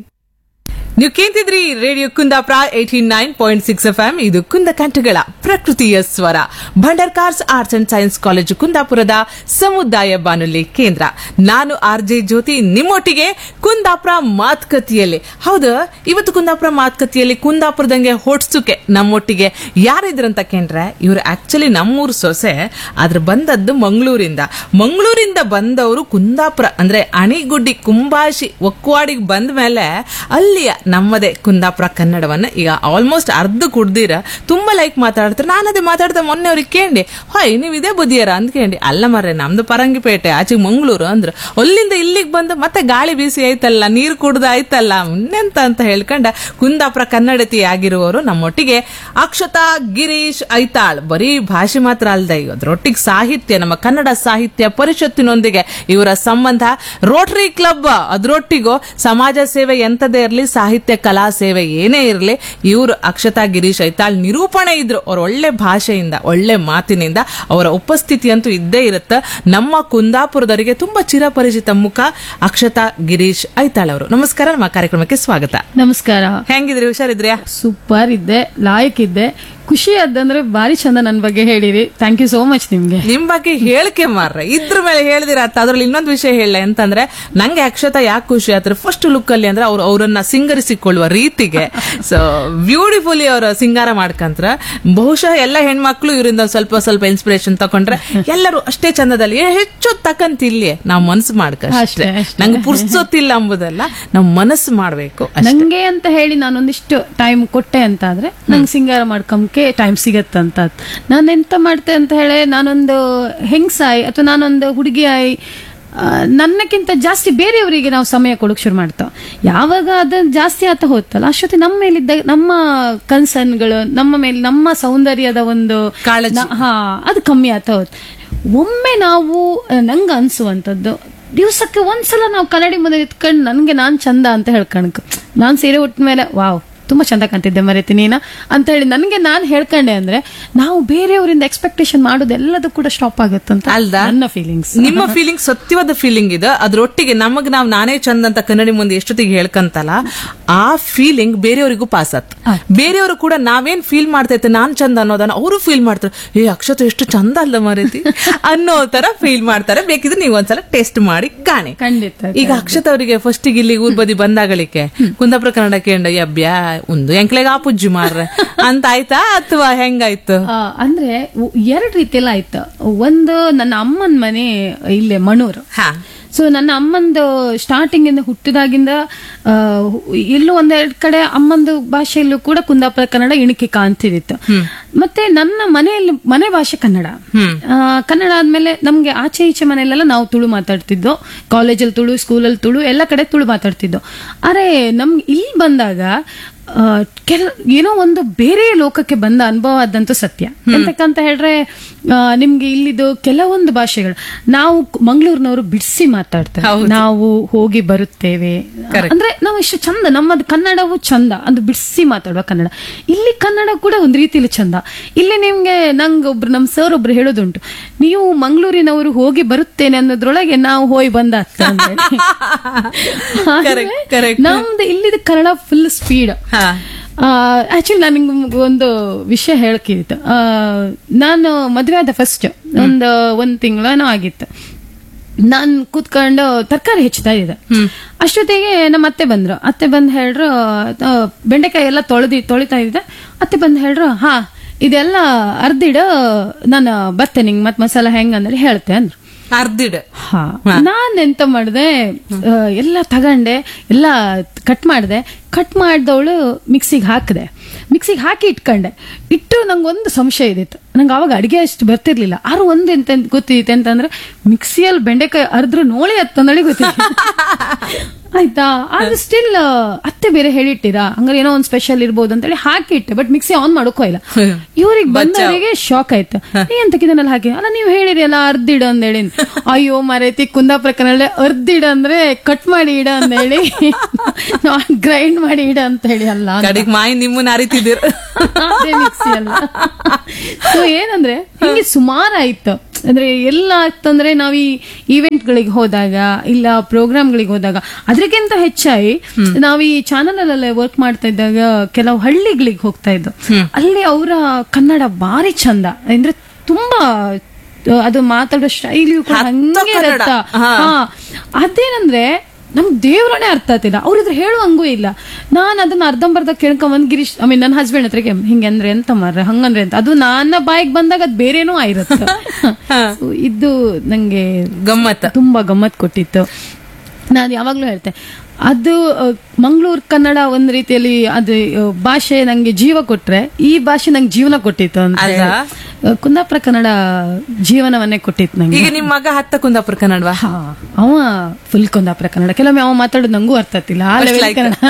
ನೀವು ಕೇಂತಿದ್ರಿ radio Kundapura eighty nine point six F M ಇದು ಕುಂದ ಕಂಠಗಳ ಪ್ರಕೃತಿಯ ಸ್ವರ Bhandarkars arts and science college ಕುಂದಾಪುರದ ಸಮುದಾಯ ಬಾನುಲಿ ಕೇಂದ್ರ ನಾನು ಆರ್ ಜೆ ಜ್ಯೋತಿ ನಿಮ್ಮೊಟ್ಟಿಗೆ ಕುಂದಾಪುರ ಮಾತುಕತೆಯಲ್ಲಿ ಹೌದು ಇವತ್ತು ಕುಂದಾಪುರ ಮಾತುಕತೆಯಲ್ಲಿ ಕುಂದಾಪುರದಂಗೆ ಹೊಡ್ಸುಕೆ ನಮ್ಮೊಟ್ಟಿಗೆ ಯಾರಿದ್ರಂತ ಕೇಂದ್ರೆ ಇವ್ರು ಆಕ್ಚುಲಿ ನಮ್ಮೂರು ಸೊಸೆ ಆದ್ರೆ ಬಂದದ್ದು ಮಂಗಳೂರಿಂದ ಮಂಗಳೂರಿಂದ ಬಂದವರು ಕುಂದಾಪುರ ಅಂದ್ರೆ ಅಣಿಗುಡ್ಡಿ ಕುಂಬಾಶಿ ಒಕ್ವಾಡಿಗೆ ಬಂದ ಮೇಲೆ ಅಲ್ಲಿಯ ನಮ್ಮದೇ ಕುಂದಾಪುರ ಕನ್ನಡವನ್ನ ಈಗ ಆಲ್ಮೋಸ್ಟ್ ಅರ್ಧ ಕುಡ್ದಿರ ತುಂಬಾ ಲೈಕ್ ಮಾತಾಡ್ತಾರೆ ನಾನು ಅದೇ ಮಾತಾಡ್ತಾ ಮೊನ್ನೆ ಅವ್ರಿಗೆ ಕೇಳಿ ಹೊಯ್ ನೀವು ಇದೇ ಬುದಿಯರ ಅಂತ ಕೇಳಿ ಅಲ್ಲ ಮರ್ರೆ ನಮ್ದು ಪರಂಗಿಪೇಟೆ ಆಚೆಗೆ ಮಂಗಳೂರು ಅಂದ್ರು ಅಲ್ಲಿಂದ ಇಲ್ಲಿಗೆ ಬಂದು ಮತ್ತೆ ಗಾಳಿ ಬೀಸಿ ಆಯ್ತಲ್ಲ ನೀರು ಕುಡ್ದು ಆಯ್ತಲ್ಲ ಇನ್ನೆಂತ ಅಂತ ಹೇಳ್ಕೊಂಡ ಕುಂದಾಪುರ ಕನ್ನಡತಿ ಆಗಿರುವವರು ನಮ್ಮೊಟ್ಟಿಗೆ ಅಕ್ಷತಾ ಗಿರೀಶ್ ಐತಾಳ್ ಬರೀ ಭಾಷೆ ಮಾತ್ರ ಅಲ್ದ ಈಗ ಅದ್ರೊಟ್ಟಿಗೆ ಸಾಹಿತ್ಯ ನಮ್ಮ ಕನ್ನಡ ಸಾಹಿತ್ಯ ಪರಿಷತ್ತಿನೊಂದಿಗೆ ಇವರ ಸಂಬಂಧ ರೋಟರಿ ಕ್ಲಬ್ ಅದ್ರೊಟ್ಟಿಗೂ ಸಮಾಜ ಸೇವೆ ಎಂತದೇ ಇರಲಿ ಸಾಹಿತ್ಯ ಕಲಾ ಸೇವೆ ಏನೇ ಇರಲಿ ಇವರು ಅಕ್ಷತಾ ಗಿರೀಶ್ ಐತಾಳ್ ನಿರೂಪಣೆ ಇದ್ರು ಅವ್ರ ಒಳ್ಳೆ ಭಾಷೆಯಿಂದ ಒಳ್ಳೆ ಮಾತಿನಿಂದ ಅವರ ಉಪಸ್ಥಿತಿ ಅಂತೂ ಇದ್ದೇ ಇರುತ್ತೆ ನಮ್ಮ ಕುಂದಾಪುರದವರಿಗೆ ತುಂಬಾ ಚಿರಪರಿಚಿತ ಮುಖ ಅಕ್ಷತಾ ಗಿರೀಶ್ ಐತಾಳ್ ಅವರು ನಮಸ್ಕಾರ ನಮ್ಮ ಕಾರ್ಯಕ್ರಮಕ್ಕೆ ಸ್ವಾಗತ ನಮಸ್ಕಾರ ಹೆಂಗಿದ್ರಿ ಹುಷಾರಿದ್ರ್ಯಾ ಸೂಪರ್ ಇದ್ದೆ ಲಾಯಕ್ ಇದ್ದೆ ಖುಷಿ ಆದಂದ್ರೆ ಬಾರಿ ಚಂದ ನನ್ ಬಗ್ಗೆ ಹೇಳಿರಿ ಥ್ಯಾಂಕ್ ಯು ಸೋ ಮಚ್ ನಿಮ್ಗೆ ನಿಮ್ ಬಗ್ಗೆ ಹೇಳಿಕೆ ಮಾರ್ರೆ ಇದ್ರ ಮೇಲೆ ಹೇಳಿದಿರ ಅದ್ರಲ್ಲಿ ಇನ್ನೊಂದು ವಿಷಯ ಹೇಳ ಅಂತಂದ್ರೆ ನಂಗೆ ಅಕ್ಷತಾ ಯಾಕೆ ಖುಷಿ ಆದ್ರೆ ಫಸ್ಟ್ ಲುಕ್ ಅಲ್ಲಿ ಅಂದ್ರೆ ಅವ್ರು ಅವರನ್ನ ಸಿಂಗರಿಸಿಕೊಳ್ಳುವ ರೀತಿಗೆ ಸೊ ಬ್ಯೂಟಿಫುಲಿ ಅವರ ಸಿಂಗಾರ ಮಾಡ್ಕಂತ್ರ ಬಹುಶಃ ಎಲ್ಲ ಹೆಣ್ಮಕ್ಳು ಇವರಿಂದ ಸ್ವಲ್ಪ ಸ್ವಲ್ಪ ಇನ್ಸ್ಪಿರೇಷನ್ ತಕೊಂಡ್ರೆ ಎಲ್ಲರೂ ಅಷ್ಟೇ ಚಂದದಲ್ಲಿ ಏ, ಹೆಚ್ಚು ತಕ್ಕಂತಿಲ್ಲಿ ನಾವು ಮನಸ್ಸು ಮಾಡ್ಕ ಅಷ್ಟೇ ಅಷ್ಟೇ, ಅಷ್ಟೇ. ನಂಗೆ ಪುರ್ಸೊತ್ತಿಲ್ಲ ಎಂಬುದಲ್ಲ ನಾವು ಮನಸ್ಸು ಮಾಡ್ಬೇಕು ಅಷ್ಟೇ. ನಂಗೆ ಅಂತ ಹೇಳಿ ನಾನೊಂದಿಷ್ಟು ಟೈಮ್ ಕೊಟ್ಟೆ ಅಂತ ಆದ್ರೆ ನಂಗೆ ಸಿಂಗಾರ ಮಾಡ್ಕೊಂಬಕ್ಕೆ ಟೈಮ್ ಸಿಗತ್ತಂತ ನಾನು ಎಂತ ಮಾಡ್ತೆ ಅಂತ ಹೇಳಿ ನಾನೊಂದು ಹೆಂಗ್ಸಾಯಿ ಅಥವಾ ನಾನೊಂದು ಹುಡುಗಿಯಾಯಿ ಆ, ನನ್ನಕ್ಕಿಂತ ಜಾಸ್ತಿ ಬೇರೆಯವರಿಗೆ ನಾವು ಸಮಯ ಕೊಡೋಕೆ ಶುರು ಮಾಡ್ತಾವ ಯಾವಾಗ ಅದನ್ನ ಜಾಸ್ತಿ ಆತ ಹೋತಲ್ಲ ಅಷ್ಟೊತ್ತಿ ನಮ್ಮ ಮೇಲಿದ್ದ ನಮ್ಮ ಕನ್ಸರ್ನ್ಗಳು ನಮ್ಮ ಮೇಲೆ ನಮ್ಮ ಸೌಂದರ್ಯದ ಒಂದು ಕಾಳಜಿ. ನ- ಹಾ ಅದು ಕಮ್ಮಿ ಆತ ಹೋತ್ ಒಮ್ಮೆ ನಾವು ನಂಗೆ ಅನ್ಸುವಂಥದ್ದು ದಿವಸಕ್ಕೆ ಒಂದ್ಸಲ ನಾವು ಕನ್ನಡಿ ಮುಂದೆ ನಿಂತ್ಕೊಂಡು ನನಗೆ ನಾನು ಚಂದ ಅಂತ ಹೇಳ್ಕಣಕ್ ನಾನು ಸೀರೆ ಉಟ್ಟ ಮೇಲೆ ವಾವ್ ತುಂಬಾ ಚಂದ ಕಾಣ್ತಿದ್ದೆ ಮರೀತಿ ನೀನ ಅಂತ ಹೇಳಿ ನನಗೆ ನಾನು ಹೇಳ್ಕೊಂಡೆ ಅಂದ್ರೆ ನಾವು ಬೇರೆಯವರಿಂದ ಎಕ್ಸ್ಪೆಕ್ಟೇಷನ್ ಮಾಡೋದೆಲ್ಲದೂ ಕೂಡ ಸ್ಟಾಪ್ ಆಗುತ್ತಂತ ಅಲ್ದಾ? ನನ್ನ ಫೀಲಿಂಗ್ಸ್ ನಿಮ್ಮ ಫೀಲಿಂಗ್ ಸತ್ಯವಾದ ಫೀಲಿಂಗ್ ಇದೆ ಅದ್ರೊಟ್ಟಿಗೆ ನಮಗ್ ನಾವ್ ನಾನೇ ಚಂದ ಅಂತ ಕನ್ನಡಿ ಮುಂದೆ ಎಷ್ಟೊತ್ತಿಗೆ ಹೇಳ್ಕಂತಲ್ಲ ಆ ಫೀಲಿಂಗ್ ಬೇರೆಯವರಿಗೂ ಪಾಸ್ ಆತ್ ಬೇರೆಯವರು ಕೂಡ ನಾವೇನ್ ಫೀಲ್ ಮಾಡ್ತೈತೆ ನಾನ್ ಚಂದ ಅನ್ನೋದನ್ನ ಅವರು ಫೀಲ್ ಮಾಡ್ತಾರೆ ಏ ಅಕ್ಷತ ಎಷ್ಟು ಚಂದ ಅಲ್ಲ ಮರೀತಿ ಅನ್ನೋ ತರ ಫೀಲ್ ಮಾಡ್ತಾರೆ ಬೇಕಿದ್ರೆ ನೀವು ಒಂದ್ಸಲ ಟೆಸ್ಟ್ ಮಾಡಿ ಕಾಣಿ ಖಂಡಿತ ಈಗ ಅಕ್ಷತ್ ಅವರಿಗೆ ಫಸ್ಟ್ ಇಲ್ಲಿ ಊರ್ ಬದಿ ಬಂದಾಗಳಿಕೆ ಕುಂದಾಪುರ ಕನ್ನಡ ಕೇಂದ್ರ ಯಬ್ಯಾ ಒಂದು ಎಂಕ್ಲೆಗೆ ಆ ಪುಜ್ಜಿ ಮಾರ್ರೆ ಅಂತ ಆಯ್ತಾ ಅಥವಾ ಹೆಂಗಾಯ್ತು ಆ, ಅಂದ್ರೆ ಉ- ಎರಡ್ ರೀತಿಯಲ್ಲಿ ಆಯ್ತು ಒಂದು ನನ್ನ ಅಮ್ಮನ ಮನೆ ಇಲ್ಲೇ ಮಣೂರು ಹಾ ಸೊ ನನ್ನ ಅಮ್ಮಂದು ಸ್ಟಾರ್ಟಿಂಗ್ ಇಂದ ಹುಟ್ಟಿದಾಗಿಂದ ಆ, ಇಲ್ಲೂ ಒಂದೆರಡು ಕಡೆ ಅಮ್ಮಂದು ಭಾಷೆಯಲ್ಲೂ ಕೂಡ ಕುಂದಾಪುರ ಕನ್ನಡ ಇಣಿಕೆ ಕಾಣ್ತಿದಿತ್ತು ಮತ್ತೆ ನನ್ನ ಮನೆಯಲ್ಲಿ ಮನೆ ಭಾಷೆ ಕನ್ನಡ ಆ, ಕನ್ನಡ ಆದ್ಮೇಲೆ ನಮ್ಗೆ ಆಚೆ ಈಚೆ ಮನೆಯಲ್ಲೆಲ್ಲ ನಾವು ತುಳು ಮಾತಾಡ್ತಿದ್ದೋ ಕಾಲೇಜಲ್ಲಿ ತುಳು ಸ್ಕೂಲಲ್ಲಿ ತುಳು ಎಲ್ಲ ಕಡೆ ತುಳು ಮಾತಾಡ್ತಿದ್ದೋ ಅರೆ ನಮ್ಗೆ ಇಲ್ಲಿ ಬಂದಾಗ ಆ, ಕೆಲ ಏನೋ ಒಂದು ಬೇರೆ ಲೋಕಕ್ಕೆ ಬಂದ ಅನುಭವ ಆದಂತೂ ಸತ್ಯ ಎಂತಕ್ಕಂತ ಹೇಳ್ರೆ ಆ, ನಿಮ್ಗೆ ಇಲ್ಲಿದು ಕೆಲವೊಂದು ಭಾಷೆಗಳು ನಾವು ಮಂಗಳೂರಿನವರು ಬಿಡಿಸಿ ಮಾತಾಡ್ತಾರೆ ನಾವು ಹೋಗಿ ಬರುತ್ತೇವೆ ಅಂದ್ರೆ ನಾವು ಎಷ್ಟು ಚಂದ ನಮ್ಮದು ಕನ್ನಡವು ಚಂದ ಅದು ಬಿಡಿಸಿ ಮಾತಾಡುವ ಕನ್ನಡ ಇಲ್ಲಿ ಕನ್ನಡ ಕೂಡ ಒಂದು ರೀತಿಯಲ್ಲಿ ಚಂದ ಇಲ್ಲಿ ನಿಮ್ಗೆ ನಂಗೆ ಒಬ್ರು ನಮ್ ಸರ್ ಒಬ್ರು ಹೇಳೋದುಂಟು ನೀವು ಮಂಗಳೂರಿನವರು ಹೋಗಿ ಬರುತ್ತೇನೆ ಅನ್ನೋದ್ರೊಳಗೆ ನಾವು ಹೋಗಿ ಬಂದ Correct, correct. ನಮ್ದು ಇಲ್ಲಿದ ಕನ್ನಡ ಫುಲ್ ಸ್ಪೀಡ್ ಹಾ ಆಕ್ಚುಲಿ ನಾನು ನಿಮ್ಗೆ ಒಂದು ವಿಷಯ ಹೇಳಕ್ಕಿತ್ತು ಆ, ನಾನು ಮದುವೆ ಆದ ಫಸ್ಟ್ ಒಂದು ಒಂದ್ ತಿಂಗಳೇನೋ ಆಗಿತ್ತು ನಾನು ಕೂತ್ಕೊಂಡು ತರಕಾರಿ ಹೆಚ್ಚುತ್ತಾ ಇದ್ದೆ ಅಷ್ಟೊತ್ತಿಗೆ ನಮ್ಮ ಅತ್ತೆ ಬಂದ್ರು ಅತ್ತೆ ಬಂದು ಹೇಳ್ರು ಆ, ಬೆಂಡೆಕಾಯಿ ಎಲ್ಲ ತೊಳೆದಿ ತೊಳಿತಾ ಇದ್ದೆ ಅತ್ತೆ ಬಂದು ಹೇಳ್ರು ಹಾ ಇದೆಲ್ಲ ಅರ್ದಿಡ ನಾನು ಬರ್ತೇನೆ ನಿಂಗೆ ಮತ್ತೆ ಮಸಾಲ ಹೆಂಗಂದ್ರೆ ಹೇಳ್ತೆ ಅಂದ್ರು ಅರ್ದಿಡ್ ಹಾ ನಾನ್ ಎಂತ ಮಾಡ್ದೆ ಆ, ಎಲ್ಲ ತಗಂಡೆ ಎಲ್ಲ ಕಟ್ ಮಾಡ್ದೆ ಕಟ್ ಮಾಡ್ದವಳು ಮಿಕ್ಸಿಗೆ ಹಾಕಿದೆ ಮಿಕ್ಸಿಗೆ ಹಾಕಿ ಇಟ್ಕೊಂಡೆ ಇಟ್ಟು ನಂಗೆ ಒಂದು ಸಂಶಯ ಇದಿತ್ತು ನಂಗೆ ಅವಾಗ ಅಡಿಗೆ ಅಷ್ಟು ಬರ್ತಿರ್ಲಿಲ್ಲ ಆರು ಒಂದು ಎಂತ ಗೊತ್ತಿತ್ತು ಅಂತಂದ್ರೆ ಮಿಕ್ಸಿಯಲ್ಲಿ ಬೆಂಡೆಕಾಯಿ ಅರ್ದ್ರು ನೋಳಿ ಹತ್ತಂದಳಿ ಗೊತ್ತಿತ್ತು ಆಯ್ತಾ ಆದ್ರೆ ಸ್ಟಿಲ್ ಅತ್ತೆ ಬೇರೆ ಹೇಳಿಟ್ಟಿರಾ ಹಂಗಾರೆ ಏನೋ ಒಂದ್ ಸ್ಪೆಷಲ್ ಇರ್ಬೋದು ಅಂತೇಳಿ ಹಾಕಿಟ್ಟೆ ಬಟ್ ಮಿಕ್ಸಿ ಆನ್ ಮಾಡೋಕೋ ಇಲ್ಲ ಇವ್ರಿಗೆ ಬಂದವರಿಗೆ ಶಾಕ್ ಆಯ್ತು ನೀ ಎಂತಕ್ಕಿದನ್ನೆಲ್ಲ ಹಾಕಿ ಅಲ್ಲ ನೀವು ಹೇಳಿರಿ ಅಲ್ಲ ಅರ್ದಿಡ ಅಂದೇಳಿ ಅಯ್ಯೋ ಮರೈತಿ ಕುಂದಾಪುರ ಕನ್ನಡ ಅರ್ದಿಡ ಅಂದ್ರೆ ಕಟ್ ಮಾಡಿ ಇಡ ಅಂದೇಳಿ ಗ್ರೈಂಡ್ ಮಾಡಿ ಇಡ ಅಂತ ಹೇಳಿ ಅಲ್ಲ ಅಂತ. ಕಡೆಗ್ ಮಾಯಿ ನಿಮ್ಮನ್ನ ಅರಿತಿದ್ದೀರ ಅದೇ ಮಿಕ್ಸಿ ಅಲ್ಲ ಸೊ ಏನಂದ್ರೆ ಹಿಂಗೆ ಸುಮಾರು ಆಯ್ತು ಅಂದ್ರೆ ಎಲ್ಲ ಆಗ್ತಂದ್ರೆ ನಾವ್ ಈ ಈವೆಂಟ್ ಗಳಿಗೆ ಹೋದಾಗ ಇಲ್ಲ ಪ್ರೋಗ್ರಾಮ್ ಗಳಿಗೆ ಹೋದಾಗ ಅದಕ್ಕಿಂತ ಹೆಚ್ಚಾಗಿ ನಾವ್ ಈ ಚಾನಲ್ ಅಲ್ಲೆಲ್ಲ ವರ್ಕ್ ಮಾಡ್ತಾ ಇದ್ದಾಗ ಕೆಲವು ಹಳ್ಳಿಗಳಿಗೆ ಹೋಗ್ತಾ ಇದ್ದು ಅಲ್ಲಿ ಅವರ ಕನ್ನಡ ಬಾರಿ ಚಂದ ಅಂದ್ರೆ ತುಂಬಾ ಆ, ಅದು ಮಾತಾಡೋ ಶೈಲಿಯು ಕೂಡ ಹಂಗೆ ಕನ್ನಡ. ಇರತ್ತ ಹಾ. ಹಾ ಅದೇನಂದ್ರೆ ನಮ್ ದೇವ್ರನೇ ಅರ್ಥ ಆಗ್ತಿಲ್ಲ ಅವ್ರ ಇದ್ರ ಹೇಳುವಂಗೂ ಇಲ್ಲ ನಾನ್ ಅದನ್ನ ಅರ್ಧಂಬರ್ಧ ಕೇಳ್ಕೊಂಬಂದ್ ಗಿರೀಶ್ ಐ ಮೀನ್ ನನ್ನ ಹಸ್ಬೆಂಡ್ ಹತ್ರಕ್ಕೆ ಹಿಂಗೆ ಅಂದ್ರೆ ಎಂತ ಮಾರ್ರೆ ಹಂಗಂದ್ರೆ ಅಂತ ಅದು ನನ್ನ ಬಾಯಿಗೆ ಬಂದಾಗ ಅದ್ ಬೇರೆನೂ ಆಗಿರುತ್ತೆ So, ಇದು ನಂಗೆ ಗಮ್ಮತ್ತ ತುಂಬಾ ಗಮ್ಮತ್ ಕೊಟ್ಟಿತ್ತು ನಾನು ಯಾವಾಗ್ಲೂ ಹೇಳ್ತೆ ಅದು ಮಂಗಳೂರು ಕನ್ನಡ ಒಂದ್ ರೀತಿಯಲ್ಲಿ ಅದು ಆ, ಭಾಷೆ ನಂಗೆ ಜೀವ ಕೊಟ್ರೆ ಈ ಭಾಷೆ ನಂಗೆ ಜೀವನ ಕೊಟ್ಟಿತ್ತು ಅಂತ ಹೇಳಿ. ಅಲ್ವಾ? ಆ, ಕುಂದಾಪುರ ಕನ್ನಡ ಜೀವನವನ್ನೇ ಕೊಟ್ಟಿತ್ತು ನಂಗೆ ಈಗ ನಿಮ್ ಮಗ ಹತ್ತ ಕುಂದಾಪುರ ಕನ್ನಡವಾ ಹಾ ಅವ ಫುಲ್ ಕುಂದಾಪುರ ಕನ್ನಡ ಕೆಲವೊಮ್ಮೆ ಅವ ಮಾತಾಡೋದು ನಂಗೂ ಅರ್ಥ ಆಗ್ತಿಲ್ಲ ಆ ಲೆವೆಲ್ like. ಕನ್ನಡ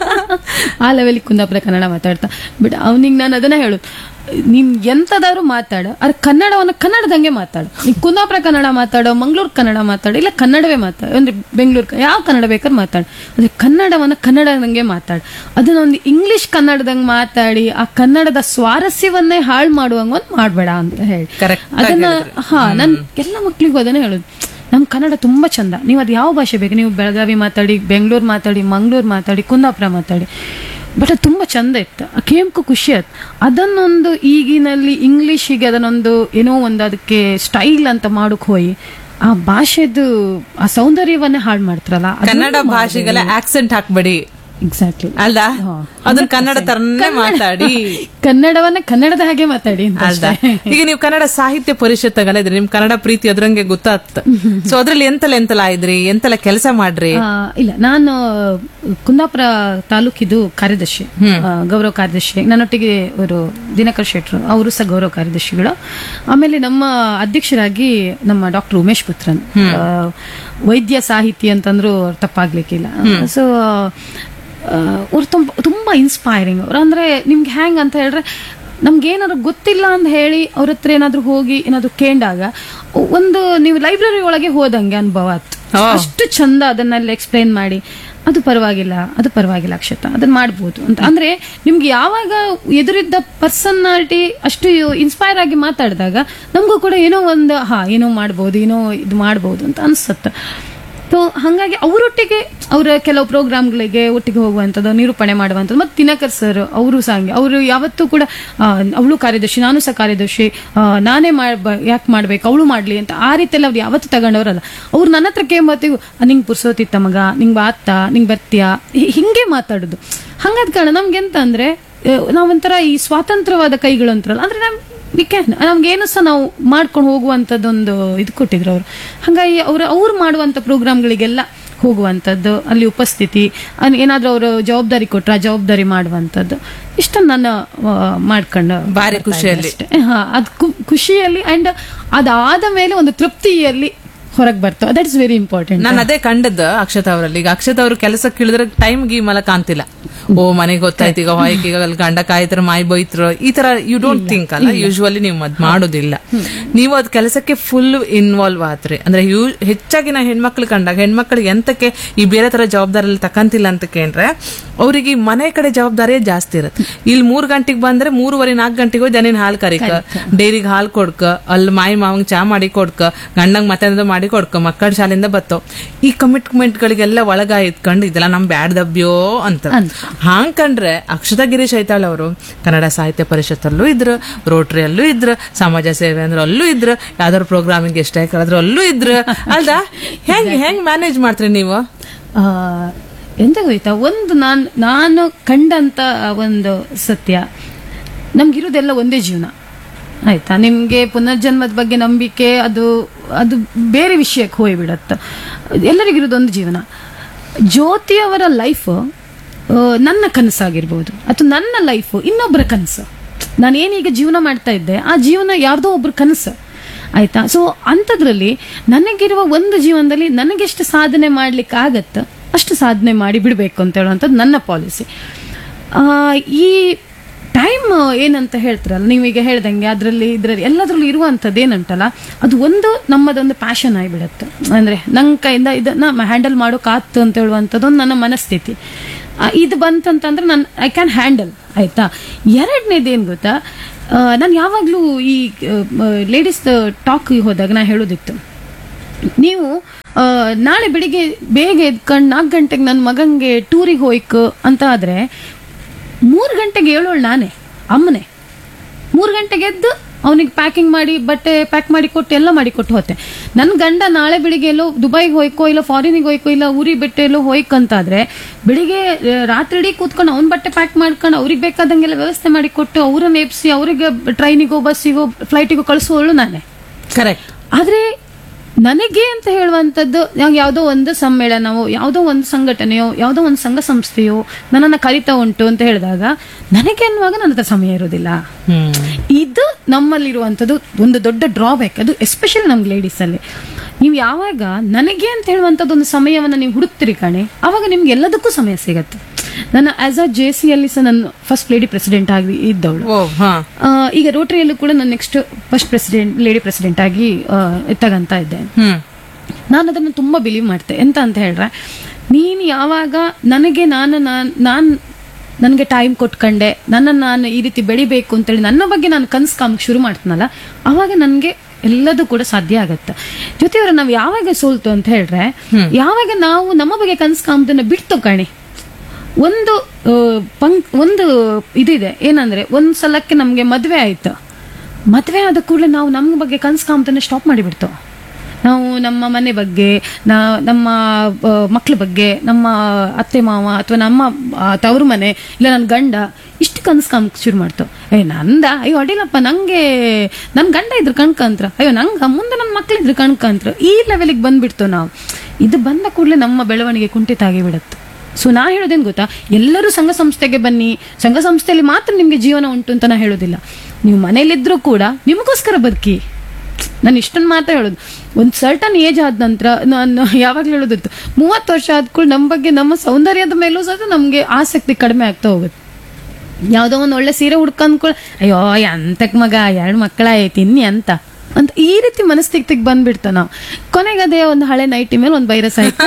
ಆ ಲೆವೆಲ್ ಕುಂದಾಪುರ ಕನ್ನಡ ಮಾತಾಡ್ತಾ ಬಟ್ ಅವನಿಗೆ ನಾನು ಅದನ್ನ ಹೇಳುದು ನೀನ್ ಎಂತದಾದ್ರು ಮಾತಾಡ ಅದ್ ಕನ್ನಡವನ್ನ ಕನ್ನಡದಂಗೆ ಮಾತಾಡು ನೀನ್ ಕುಂದಾಪುರ ಕನ್ನಡ ಮಾತಾಡೋ ಮಂಗಳೂರು ಕನ್ನಡ ಮಾತಾಡು ಇಲ್ಲ ಕನ್ನಡವೇ ಮಾತಾಡು ಅಂದ್ರೆ ಬೆಂಗಳೂರು ಯಾವ ಕನ್ನಡ ಬೇಕಾದ್ರೆ ಮಾತಾಡು ಅದ್ರ ಕನ್ನಡವನ್ನ ಕನ್ನಡದಂಗೆ ಮಾತಾಡು ಅದನ್ನ ಒಂದು ಇಂಗ್ಲಿಷ್ ಕನ್ನಡದಂಗೆ ಮಾತಾಡಿ ಆ ಕನ್ನಡದ ಸ್ವಾರಸ್ಯವನ್ನೇ ಹಾಳು ಮಾಡುವಂಗ ಒಂದ್ ಮಾಡ್ಬೇಡ ಅಂತ ಹೇಳಿ Correct ಆಗಿ ಅದನ್ನ ಹಾ ನನ್ ಎಲ್ಲ ಮಕ್ಳಿಗೂ ಅದನ್ನ ಹೇಳುದು ನಮ್ ಕನ್ನಡ ತುಂಬಾ ಚಂದ ನೀವು ಅದು ಯಾವ ಭಾಷೆ ಬೇಕು ನೀವು ಬೆಳಗಾವಿ ಮಾತಾಡಿ ಬೆಂಗಳೂರು ಮಾತಾಡಿ ಮಂಗಳೂರು ಮಾತಾಡಿ ಕುಂದಾಪುರ ಮಾತಾಡಿ ಬಟ್ ಅದು ತುಂಬಾ ಚಂದ ಇತ್ತು ಆ ಕೇಮ್ಕು ಖುಷಿ ಆಯ್ತು ಅದನ್ನೊಂದು ಈಗಿನಲ್ಲಿ ಇಂಗ್ಲಿಷಿಗೆ ಅದನ್ನೊಂದು ಏನೋ ಒಂದು ಅದಕ್ಕೆ ಸ್ಟೈಲ್ ಅಂತ ಮಾಡಕ್ ಹೋಗಿ ಆ ಭಾಷೆದು ಆ ಸೌಂದರ್ಯವನ್ನೇ ಹಾಳು ಮಾಡ್ತಾರಲ್ಲ ಕನ್ನಡ ಭಾಷೆಗೆಲ್ಲ ಆಕ್ಸೆಂಟ್ ಹಾಕ್ಬೇಡಿ ಎಕ್ಸಾಕ್ಟ್ಲಿ ಅಲ್ದಾ ಅದನ್ನ ಕನ್ನಡ ತರನೇ ಮಾತಾಡಿ ಕನ್ನಡವನ್ನ ಕನ್ನಡದ ಹಾಗೆ ಮಾತಾಡಿ ಅಂತ ಅಲ್ದಾ ಅಷ್ಟೇ. ಈಗ ನೀವು ಕನ್ನಡ ಸಾಹಿತ್ಯ ಪರಿಷತ್ತಗಲ್ಲ ಇದ್ರಿ ನಿಮ್ ಕನ್ನಡ ಪ್ರೀತಿ ಅದ್ರಂಗೆ ಗೊತ್ತಾಗ್ತ ಸೊ ಅದ್ರಲ್ಲಿ ಎಂತೆಲ್ಲ ಎಂತೆಲ್ಲ ಇದ್ರಿ ಎಂತೆಲ್ಲ ಕೆಲಸ ಮಾಡ್ರಿ ಆ, ಇಲ್ಲ ನಾನು ಕುಂದಾಪುರ ತಾಲೂಕಿದು ಕಾರ್ಯದರ್ಶಿ ಆ, ಗೌರವ ಕಾರ್ಯದರ್ಶಿ ನನ್ನೊಟ್ಟಿಗೆ ಅವರು ದಿನಕರ್ ಶೆಟ್ರು ಅವರು ಸಹ ಗೌರವ ಕಾರ್ಯದರ್ಶಿಗಳು ಆಮೇಲೆ ನಮ್ಮ ಅಧ್ಯಕ್ಷರಾಗಿ ನಮ್ಮ ಡಾಕ್ಟರ್ ಉಮೇಶ್ ಪುತ್ರನ್ ಆ, ವೈದ್ಯ ಸಾಹಿತಿ ಅಂತಂದ್ರು ತಪ್ಪಾಗ್ಲಿಕ್ಕಿಲ್ಲ ಸೊ ಅವ್ರು ತುಂಬ ತುಂಬಾ ಇನ್ಸ್ಪೈರಿಂಗ್ ಅವ್ರು ಅಂದ್ರೆ ನಿಮ್ಗೆ ಹ್ಯಾಂಗ್ ಅಂತ ಹೇಳಿದ್ರೆ ನಮ್ಗೆ ಏನಾದ್ರು ಗೊತ್ತಿಲ್ಲ ಅಂತ ಹೇಳಿ ಅವ್ರ ಹತ್ರ ಏನಾದ್ರು ಹೋಗಿ ಏನಾದ್ರು ಕೇಂಡಾಗ ಒಂದು ನೀವು ಲೈಬ್ರರಿ ಒಳಗೆ ಹೋದಂಗೆ ಅನುಭವ ಆಯ್ತು ಓ. ಅಷ್ಟು ಚಂದ ಅದನ್ನೆಲ್ಲ ಎಕ್ಸ್ಪ್ಲೈನ್ ಮಾಡಿ ಅದು ಪರವಾಗಿಲ್ಲ ಅದು ಪರವಾಗಿಲ್ಲ ಅಕ್ಷತ ಅದನ್ನ ಮಾಡ್ಬೋದು ಅಂತ ಅಂದ್ರೆ ನಿಮ್ಗೆ ಯಾವಾಗ ಎದುರಿದ್ದ ಪರ್ಸನಾಲಿಟಿ ಅಷ್ಟು ಇನ್ಸ್ಪೈರ್ ಆಗಿ ಮಾತಾಡಿದಾಗ ನಮಗೂ ಕೂಡ ಏನೋ ಒಂದು ಹಾ ಏನೋ ಮಾಡ್ಬೋದು ಏನೋ ಇದು ಮಾಡ್ಬೋದು ಅಂತ ಅನ್ಸುತ್ತೆ ಸೊ ಹಾಗಾಗಿ ಅವರೊಟ್ಟಿಗೆ ಅವರ ಕೆಲವು ಪ್ರೋಗ್ರಾಮ್ಗಳಿಗೆ ಒಟ್ಟಿಗೆ ಹೋಗುವಂಥದ್ದು ನಿರೂಪಣೆ ಮಾಡುವಂಥದ್ದು ಮತ್ತು ದಿನಕರ್ ಸರ್ ಅವರು ಸಹ ಹಂಗೆ ಅವರು ಯಾವತ್ತೂ ಕೂಡ ಆ, ಅವಳು ಕಾರ್ಯದರ್ಶಿ ನಾನು ಸಹ ಕಾರ್ಯದರ್ಶಿ ಆ, ನಾನೇ ಮಾಡ್ಬ ಯಾಕೆ ಮಾಡ್ಬೇಕು ಅವಳು ಮಾಡ್ಲಿ ಅಂತ ಆ ರೀತಿಯಲ್ಲಿ ಅವ್ರು ಯಾವತ್ತೂ ತಗೊಂಡವರಲ್ಲ ಅವ್ರು ನನ್ನ ಹತ್ರ ಕೇಂಬತ್ತಿಗೂ ನಿಂಗೆ ಪುರ್ಸೋತಿತ್ತ ಮಗ ನಿಂಗೆ ಬಾತ್ತ ನಿಂಗೆ ಬರ್ತೀಯಾ ಹಿ- ಹಿಂಗೆ ಮಾತಾಡೋದು ಹಂಗಾದ ಕಾರಣ ನಮ್ಗೆ ಎಂತ ಅಂದ್ರೆ ಆ, ನಾವೊಂಥರ ಈ ಸ್ವಾತಂತ್ರ್ಯವಾದ ಕೈಗಳು ಅಂತಾರಲ್ಲ ಅಂದ್ರೆ ನಮ್ ವಿ ಕ್ಯಾನ್ ನಮ್ಗೇನು ಸಹ ನಾವು ಮಾಡ್ಕೊಂಡು ಹೋಗುವಂಥದ್ದೊಂದು ಇದು ಕೊಟ್ಟಿದ್ರು ಅವರು ಹಾಗಾಗಿ ಅವ್ರು ಅವ್ರು ಮಾಡುವಂಥ ಪ್ರೋಗ್ರಾಮ್ಗಳಿಗೆಲ್ಲ ಹೋಗುವಂಥದ್ದು ಅಲ್ಲಿ ಉಪಸ್ಥಿತಿ ಅನ್- ಏನಾದ್ರೂ ಅವರು ಜವಾಬ್ದಾರಿ ಕೊಟ್ರೆ ಆ ಜವಾಬ್ದಾರಿ ಮಾಡುವಂಥದ್ದು ಇಷ್ಟನ್ನು ನಾನು ಆ, ಮಾಡ್ಕೊಂಡು ಬಾರಿ ಬರ್ತಾ ಇದ್ದೆ ಖುಷಿಯಲ್ಲಿ. ಅಷ್ಟೇ. ಹಾ ಅದ್ ಕು- ಖುಷಿಯಲ್ಲಿ ಅಂಡ್ ಅದಾದ ಮೇಲೆ ಒಂದು ತೃಪ್ತಿಯಲ್ಲಿ ಹೊರಗೆ ಬರ್ತವೆ ದಟ್ ಇಸ್ ವೆರಿ ಇಂಪಾರ್ಟೆಂಟ್ ನಾನು ಅದೇ ಕಂಡದ್ದು ಅಕ್ಷತಾ ಅವರಲ್ಲಿ ಈಗ ಅಕ್ಷತಾ ಅವರು ಕೆಲಸಕ್ಕೆ ಇಳಿದ್ರೆ ಟೈಮ್ ಗೀಮಲ್ಲ ಕಾಣ್ತಿಲ್ಲ ಓ ಮನೆಗೆ ಗೊತ್ತಾಯ್ತು ಈಗ ಹೊಯ್ಕ್ ಈಗ ಅಲ್ಲಿ ಗಂಡ ಕಾಯ್ತಾರ ಮಾಯಿ ಬೈತ್ರ ಈ ತರ ಯು ಡೋಂಟ್ ಥಿಂಕ್ ಅಲ್ಲ ಯೂಶುವಲಿ ನೀವು ಅದ್ ಮಾಡೋದಿಲ್ಲ ನೀವು ಅದ್ ಕೆಲಸಕ್ಕೆ ಫುಲ್ ಇನ್ವಾಲ್ವ್ ಆದ್ರಿ ಅಂದ್ರೆ ಯೂ ಹೆಚ್ಚಾಗಿ ನಾ ಹೆಣ್ಮಕ್ಳು ಕಂಡಾಗ ಹೆಣ್ಮಕ್ಳಿಗೆ ಎಂತಕ್ಕೆ ಈ ಬೇರೆ ತರ ಜವಾಬ್ದಾರಿ ತಕಂತಿಲ್ಲ ಅಂತ ಕೇಂದ್ರೆ ಅವ್ರಿಗೆ ಈ ಮನೆ ಕಡೆ ಜವಾಬ್ದಾರಿಯೇ ಜಾಸ್ತಿ ಇರುತ್ತೆ ಇಲ್ಲಿ ಮೂರ್ ಗಂಟೆಗೆ ಬಂದ್ರೆ ಮೂರುವರೆ ನಾಲ್ಕು ಗಂಟೆಗೆ ಹೋಗಿ ದನಿನ ಹಾಲು ಕರಿಕ ಡೈರಿಗೆ ಹಾಲು ಕೊಡ್ಕ ಅಲ್ಲಿ ಮಾಯಿ ಮಾವಂಗ್ ಚಾ ಮಾಡಿ ಕೊಡ್ಕ ಗಂಡಂಗ್ ಮತ್ತೆ ಏನಾದ್ರು ಮಾಡಿ ಕೊಡ್ಕ ಮಕ್ಕಳ ಶಾಲೆಯಿಂದ ಬತ್ತೋ ಈ ಕಮಿಟ್ಮೆಂಟ್ ಗಳಿಗೆಲ್ಲ ಒಳಗ ಇಟ್ಕೊಂಡು ಇದೆಲ್ಲ ನಮ್ ಬ್ಯಾಡ್ ದಬ್ಬ್ಯೋ ಅಂತ ಹಾಂಗ್ ಕಂಡ್ರೆ ಅಕ್ಷತಾ ಗಿರೀಶ್ ಐತಾಳ್ ಅವರು ಕನ್ನಡ ಸಾಹಿತ್ಯ ಪರಿಷತ್ತಲ್ಲೂ ಇದ್ರು ರೋಟ್ರಿಯಲ್ಲೂ ಇದ್ರು ಸಮಾಜ ಸೇವೆ ಅಂದ್ರೆ ಅಲ್ಲೂ ಇದ್ರು ಯಾವ್ದಾದ್ರು ಪ್ರೋಗ್ರಾಮಿಂಗ್ ಎಷ್ಟೇ ಕಳೆದ್ರು ಅಲ್ಲೂ ಇದ್ರು ಅಲ್ದಾ ಹೆಂಗ್ ಹೆಂಗ್ ಮ್ಯಾನೇಜ್ ಮಾಡ್ತೀರಿ ನೀವು ಆ, ಎಂತ ಗೊತ್ತಾ ಒಂದು ನಾನು ನಾನು ಕಂಡಂತ ಒಂದು ಸತ್ಯ ನಮ್ಗಿರೋದೆಲ್ಲ ಒಂದೇ ಜೀವನ ಆಯ್ತಾ ನಿಮ್ಗೆ ಪುನರ್ಜನ್ಮದ ಬಗ್ಗೆ ನಂಬಿಕೆ ಅದು ಅದು ಬೇರೆ ವಿಷಯಕ್ಕೆ ಹೋಗ್ಬಿಡತ್ತೆ ಎಲ್ಲರಿಗಿರೋದು ಒಂದು ಜೀವನ ಜ್ಯೋತಿಯವರ ಲೈಫ್ ನನ್ನ ಕನಸಾಗಿರ್ಬೋದು ಅಥವಾ ನನ್ನ ಲೈಫ್ ಇನ್ನೊಬ್ಬರ ಕನಸು ನಾನು ಏನೀಗ ಜೀವನ ಮಾಡ್ತಾ ಇದ್ದೆ ಆ ಜೀವನ ಯಾರ್ದೋ ಒಬ್ರ ಕನಸು ಆಯ್ತಾ ಸೊ ಅಂಥದ್ರಲ್ಲಿ ನನಗಿರುವ ಒಂದು ಜೀವನದಲ್ಲಿ ನನಗೆಷ್ಟು ಸಾಧನೆ ಮಾಡ್ಲಿಕ್ಕೆ ಆಗತ್ತ ಅಷ್ಟು ಸಾಧನೆ ಮಾಡಿ ಬಿಡಬೇಕು ಅಂತ ಹೇಳುವಂಥದ್ದು ನನ್ನ ಪಾಲಿಸಿ ಈ ಟೈಮ್ ಏನಂತ ಹೇಳ್ತಾರಲ್ಲ ನೀವೀಗ ಹೇಳ್ದಂಗೆ ಅದರಲ್ಲಿ ಇದರಲ್ಲಿ ಎಲ್ಲದರಲ್ಲೂ ಇರುವಂಥದ್ದು ಏನಂತಲ್ಲ ಅದು ಒಂದು ನಮ್ಮದೊಂದು ಪ್ಯಾಷನ್ ಆಗಿಬಿಡುತ್ತೆ ಅಂದರೆ ನನ್ನ ಕೈಯಿಂದ ಇದನ್ನ ಹ್ಯಾಂಡಲ್ ಮಾಡೋಕ್ಕಾತು ಅಂತ ಹೇಳುವಂಥದ್ದು ಒಂದು ನನ್ನ ಮನಸ್ಥಿತಿ ಆ, ಇದು ಬಂತಂತಂದ್ರೆ ನಾನು ಐ ಕ್ಯಾನ್ ಹ್ಯಾಂಡಲ್ ಆಯ್ತಾ ಎರಡನೇದು ಏನು ಗೊತ್ತಾ ನಾನು ಯಾವಾಗಲೂ ಈ ಲೇಡೀಸ್ ಟಾಕ್ ಹೋದಾಗ ನಾ ಹೇಳೋದಿತ್ತು ನೀವು ಆ, ನಾಳೆ ಬೆಳಿಗ್ಗೆ ಬೇಗ ಎದ್ಕೊಂಡು ನಾಲ್ಕು ಗಂಟೆಗೆ ನನ್ನ ಮಗಂಗೆ ಟೂರಿಗೆ ಹೋಯ್ಕು ಅಂತ ಆದ್ರೆ ಮೂರು ಗಂಟೆಗೆ ಹೇಳೋಳು ನಾನೇ ಅಮ್ಮನೇ ಮೂರು ಗಂಟೆಗೆ ಎದ್ದು ಅವನಿಗೆ ಪ್ಯಾಕಿಂಗ್ ಮಾಡಿ ಬಟ್ಟೆ ಪ್ಯಾಕ್ ಮಾಡಿ ಕೊಟ್ಟು ಎಲ್ಲ ಮಾಡಿ ಕೊಟ್ಟು ಹೋತೆ ನನ್ನ ಗಂಡ ನಾಳೆ ಬೆಳಿಗ್ಗೆ ಎಲ್ಲೋ ದುಬೈಗೆ ಹೋಯ್ಕೋ ಇಲ್ಲ ಫಾರಿನಿಗೆ ಹೋಯ್ಕೋ ಇಲ್ಲ ಊರಿಗೆ ಬಿಟ್ಟು ಎಲ್ಲೋ ಹೋಯ್ಕಂತಾದ್ರೆ ಬೆಳಿಗ್ಗೆ ಆ, ರಾತ್ರಿ ಇಡೀ ಕೂತ್ಕೊಂಡು ಅವ್ನ ಬಟ್ಟೆ ಪ್ಯಾಕ್ ಮಾಡ್ಕೊಂಡು ಅವ್ರಿಗೆ ಬೇಕಾದಂಗೆಲ್ಲ ವ್ಯವಸ್ಥೆ ಮಾಡಿ ಕೊಟ್ಟು ಅವ್ರನ್ನ ಎಬ್ಸಿ ಅವರಿಗೆ ಟ್ರೈನಿಗೋ ಬಸ್ಸಿಗೋ ಫ್ಲೈಟಿಗೋ ಕಳಿಸೋಳು ನಾನೇ ಕರೆಕ್ಟ್ ಆದ್ರೆ ನನಗೆ ಅಂತ ಹೇಳುವಂಥದ್ದು ನಾವು ಯಾವುದೋ ಒಂದು ಸಮ್ಮೇಳನವೋ ಯಾವುದೋ ಒಂದು ಸಂಘಟನೆಯೋ ಯಾವುದೋ ಒಂದು ಸಂಘ ಸಂಸ್ಥೆಯೋ ನನ್ನನ್ನು ಕರಿತಾ ಉಂಟು ಅಂತ ಹೇಳಿದಾಗ ನನಗೆ ಅನ್ನುವಾಗ ನನ್ನ ಹತ್ರ ಸಮಯ ಇರೋದಿಲ್ಲ ಹ್ಮ್ ಇದು ನಮ್ಮಲ್ಲಿರುವಂಥದ್ದು ಒಂದು ದೊಡ್ಡ ಡ್ರಾಬ್ಯಾಕ್ ಅದು ಎಸ್ಪೆಷಲಿ ನಮ್ಗೆ ಲೇಡೀಸ್ ಅಲ್ಲಿ ನೀವು ಯಾವಾಗ ನನಗೆ ಅಂತ ಹೇಳುವಂಥದ್ದು ಒಂದು ಸಮಯವನ್ನು ನೀವು ಹುಡುಕ್ತಿರಿ ಕಣೆ ಅವಾಗ ನಿಮ್ಗೆ ಎಲ್ಲದಕ್ಕೂ ಸಮಯ ಸಿಗತ್ತೆ ನನ್ನ ಆಸ್ ಅ ಜೆ ಸಿ ಅಲ್ಲಿ ಸಹ ನಾನು ಫಸ್ಟ್ ಲೇಡಿ ಪ್ರೆಸಿಡೆಂಟ್ ಆಗಿ ಇದ್ದವಳು ಓ ಹಾ ಆ, ಈಗ ರೋಟರಿಯಲ್ಲೂ ಕೂಡ ನಾನು next first president lady president ಆಗಿ ಆ, ತಗಂತ ಇದ್ದೆ ಹ್ಮ್ ನಾನು ಅದನ್ನು ತುಂಬಾ ಬಿಲೀವ್ ಮಾಡ್ತೆ ಎಂತ ಅಂತ ಹೇಳ್ರೆ ನೀನು ಯಾವಾಗ ನನಗೆ ನಾನು ನಾನು ನನಗೆ ಟೈಮ್ ಕೊಟ್ಕೊಂಡೆ ನನ್ನನ್ನು ನಾನು ಈ ರೀತಿ ಬೆಳಿಬೇಕು ಅಂತೇಳಿ ನನ್ನ ಬಗ್ಗೆ ನಾನು ಕನ್ಸು ಕಾಮಕ್ಕೆ ಶುರು ಮಾಡ್ತೀನಲ್ಲ ಅವಾಗ ನನಗೆ ಎಲ್ಲದೂ ಕೂಡ ಸಾಧ್ಯ ಆಗತ್ತೆ ಜೊತೆಯವರು ನಾವು ಯಾವಾಗ ಸೋಲ್ತು ಅಂತ ಹೇಳ್ರೆ ಯಾವಾಗ ನಾವು ನಮ್ಮ ಬಗ್ಗೆ ಕನ್ಸು ಕಾಮದನ್ನ ಬಿಡ್ತು ಕಣಿ ಒಂದು ಆ, ಪಂಕ್ ಒಂದು ಇದಿದೆ ಏನಂದ್ರೆ ಒಂದ್ ಸಲಕ್ಕೆ ನಮ್ಗೆ ಮದ್ವೆ ಆಯ್ತು ಮದ್ವೆ ಆದ ಕೂಡಲೇ ನಾವು ನಮ್ಮ ಬಗ್ಗೆ ಕನ್ಸು ಕಾಮತನ್ನ ಸ್ಟಾಪ್ ಮಾಡಿಬಿಡ್ತು ನಾವು ನಮ್ಮ ಮನೆ ಬಗ್ಗೆ ನಾ ನಮ್ಮ ಆ, ಮಕ್ಳ ಬಗ್ಗೆ ನಮ್ಮ ಅತ್ತೆ ಮಾವ ಅಥವಾ ನಮ್ಮ ಆ, ತವರು ಮನೆ ಇಲ್ಲ ನನ್ನ ಗಂಡ ಇಷ್ಟು ಕನ್ಸು ಕಾಮಕ್ಕೆ ಶುರು ಮಾಡ್ತು ಏ ನಂದ ಅಯ್ಯೋ ಅಡಿಲಪ್ಪ ನಂಗೆ ನನ್ನ ಗಂಡ ಇದ್ರು ಕಣ್ಕಂತ್ರ ಅಯ್ಯೋ ನಂಗೆ ಮುಂದೆ ನನ್ನ ಮಕ್ಳಿದ್ರು ಕಣ್ಕಂತ್ರ ಈ ಲೆವೆಲಿಗೆ ಬಂದ್ಬಿಡ್ತು ನಾವು ಇದು ಬಂದ ಕೂಡಲೇ ನಮ್ಮ ಬೆಳವಣಿಗೆ ಕುಂಠಿತ ಆಗಿಬಿಡುತ್ತೆ ಸೊ ನಾ ಹೇಳೋದೇನು ಗೊತ್ತಾ ಎಲ್ಲರೂ ಸಂಘ ಸಂಸ್ಥೆಗೆ ಬನ್ನಿ ಸಂಘ ಸಂಸ್ಥೆಯಲ್ಲಿ ಮಾತ್ರ ನಿಮ್ಗೆ ಜೀವನ ಉಂಟು ಅಂತ ನಾ ಹೇಳೋದಿಲ್ಲ ನೀವು ಮನೇಲಿದ್ರೂ ಕೂಡ ನಿಮಗೋಸ್ಕರ ಬದುಕಿ ನಾನು ಇಷ್ಟನ್ನು ಮಾತ್ರ ಹೇಳೋದು ಒಂದು ಸರ್ಟನ್ ಏಜ್ ಆದ ನಂತರ ನಾನು ಯಾವಾಗಲೂ ಹೇಳೋದಿತ್ತು ಮೂವತ್ತು ವರ್ಷ ಆದ್ಕೂಡ ನಮ್ಮ ಬಗ್ಗೆ ನಮ್ಮ ಸೌಂದರ್ಯದ ಮೇಲೂ ಸಹ ನಮಗೆ ಆಸಕ್ತಿ ಕಡಿಮೆ ಆಗ್ತಾ ಹೋಗುತ್ತೆ ಯಾವುದೋ ಒಂದು ಒಳ್ಳೆ ಸೀರೆ ಹುಡ್ಕೊಂಡ್ ಕೂಡ ಅಯ್ಯೋ ಎಂತಕ್ ಮಗ ಎರಡು ಮಕ್ಕಳಾಯ್ತು ಇನ್ನಿ ಅಂತ ಅಂತ ಈ ರೀತಿ ಮನಸ್ಥಿತಿಗೆ ಬಂದ್ಬಿಡ್ತ ನಾವು ಕೊನೆಗೆ ಅದೇ ಒಂದು ಹಳೆ ನೈಟಿ ಮೇಲೆ ಒಂದು ವೈರಸ್ ಆಯ್ತು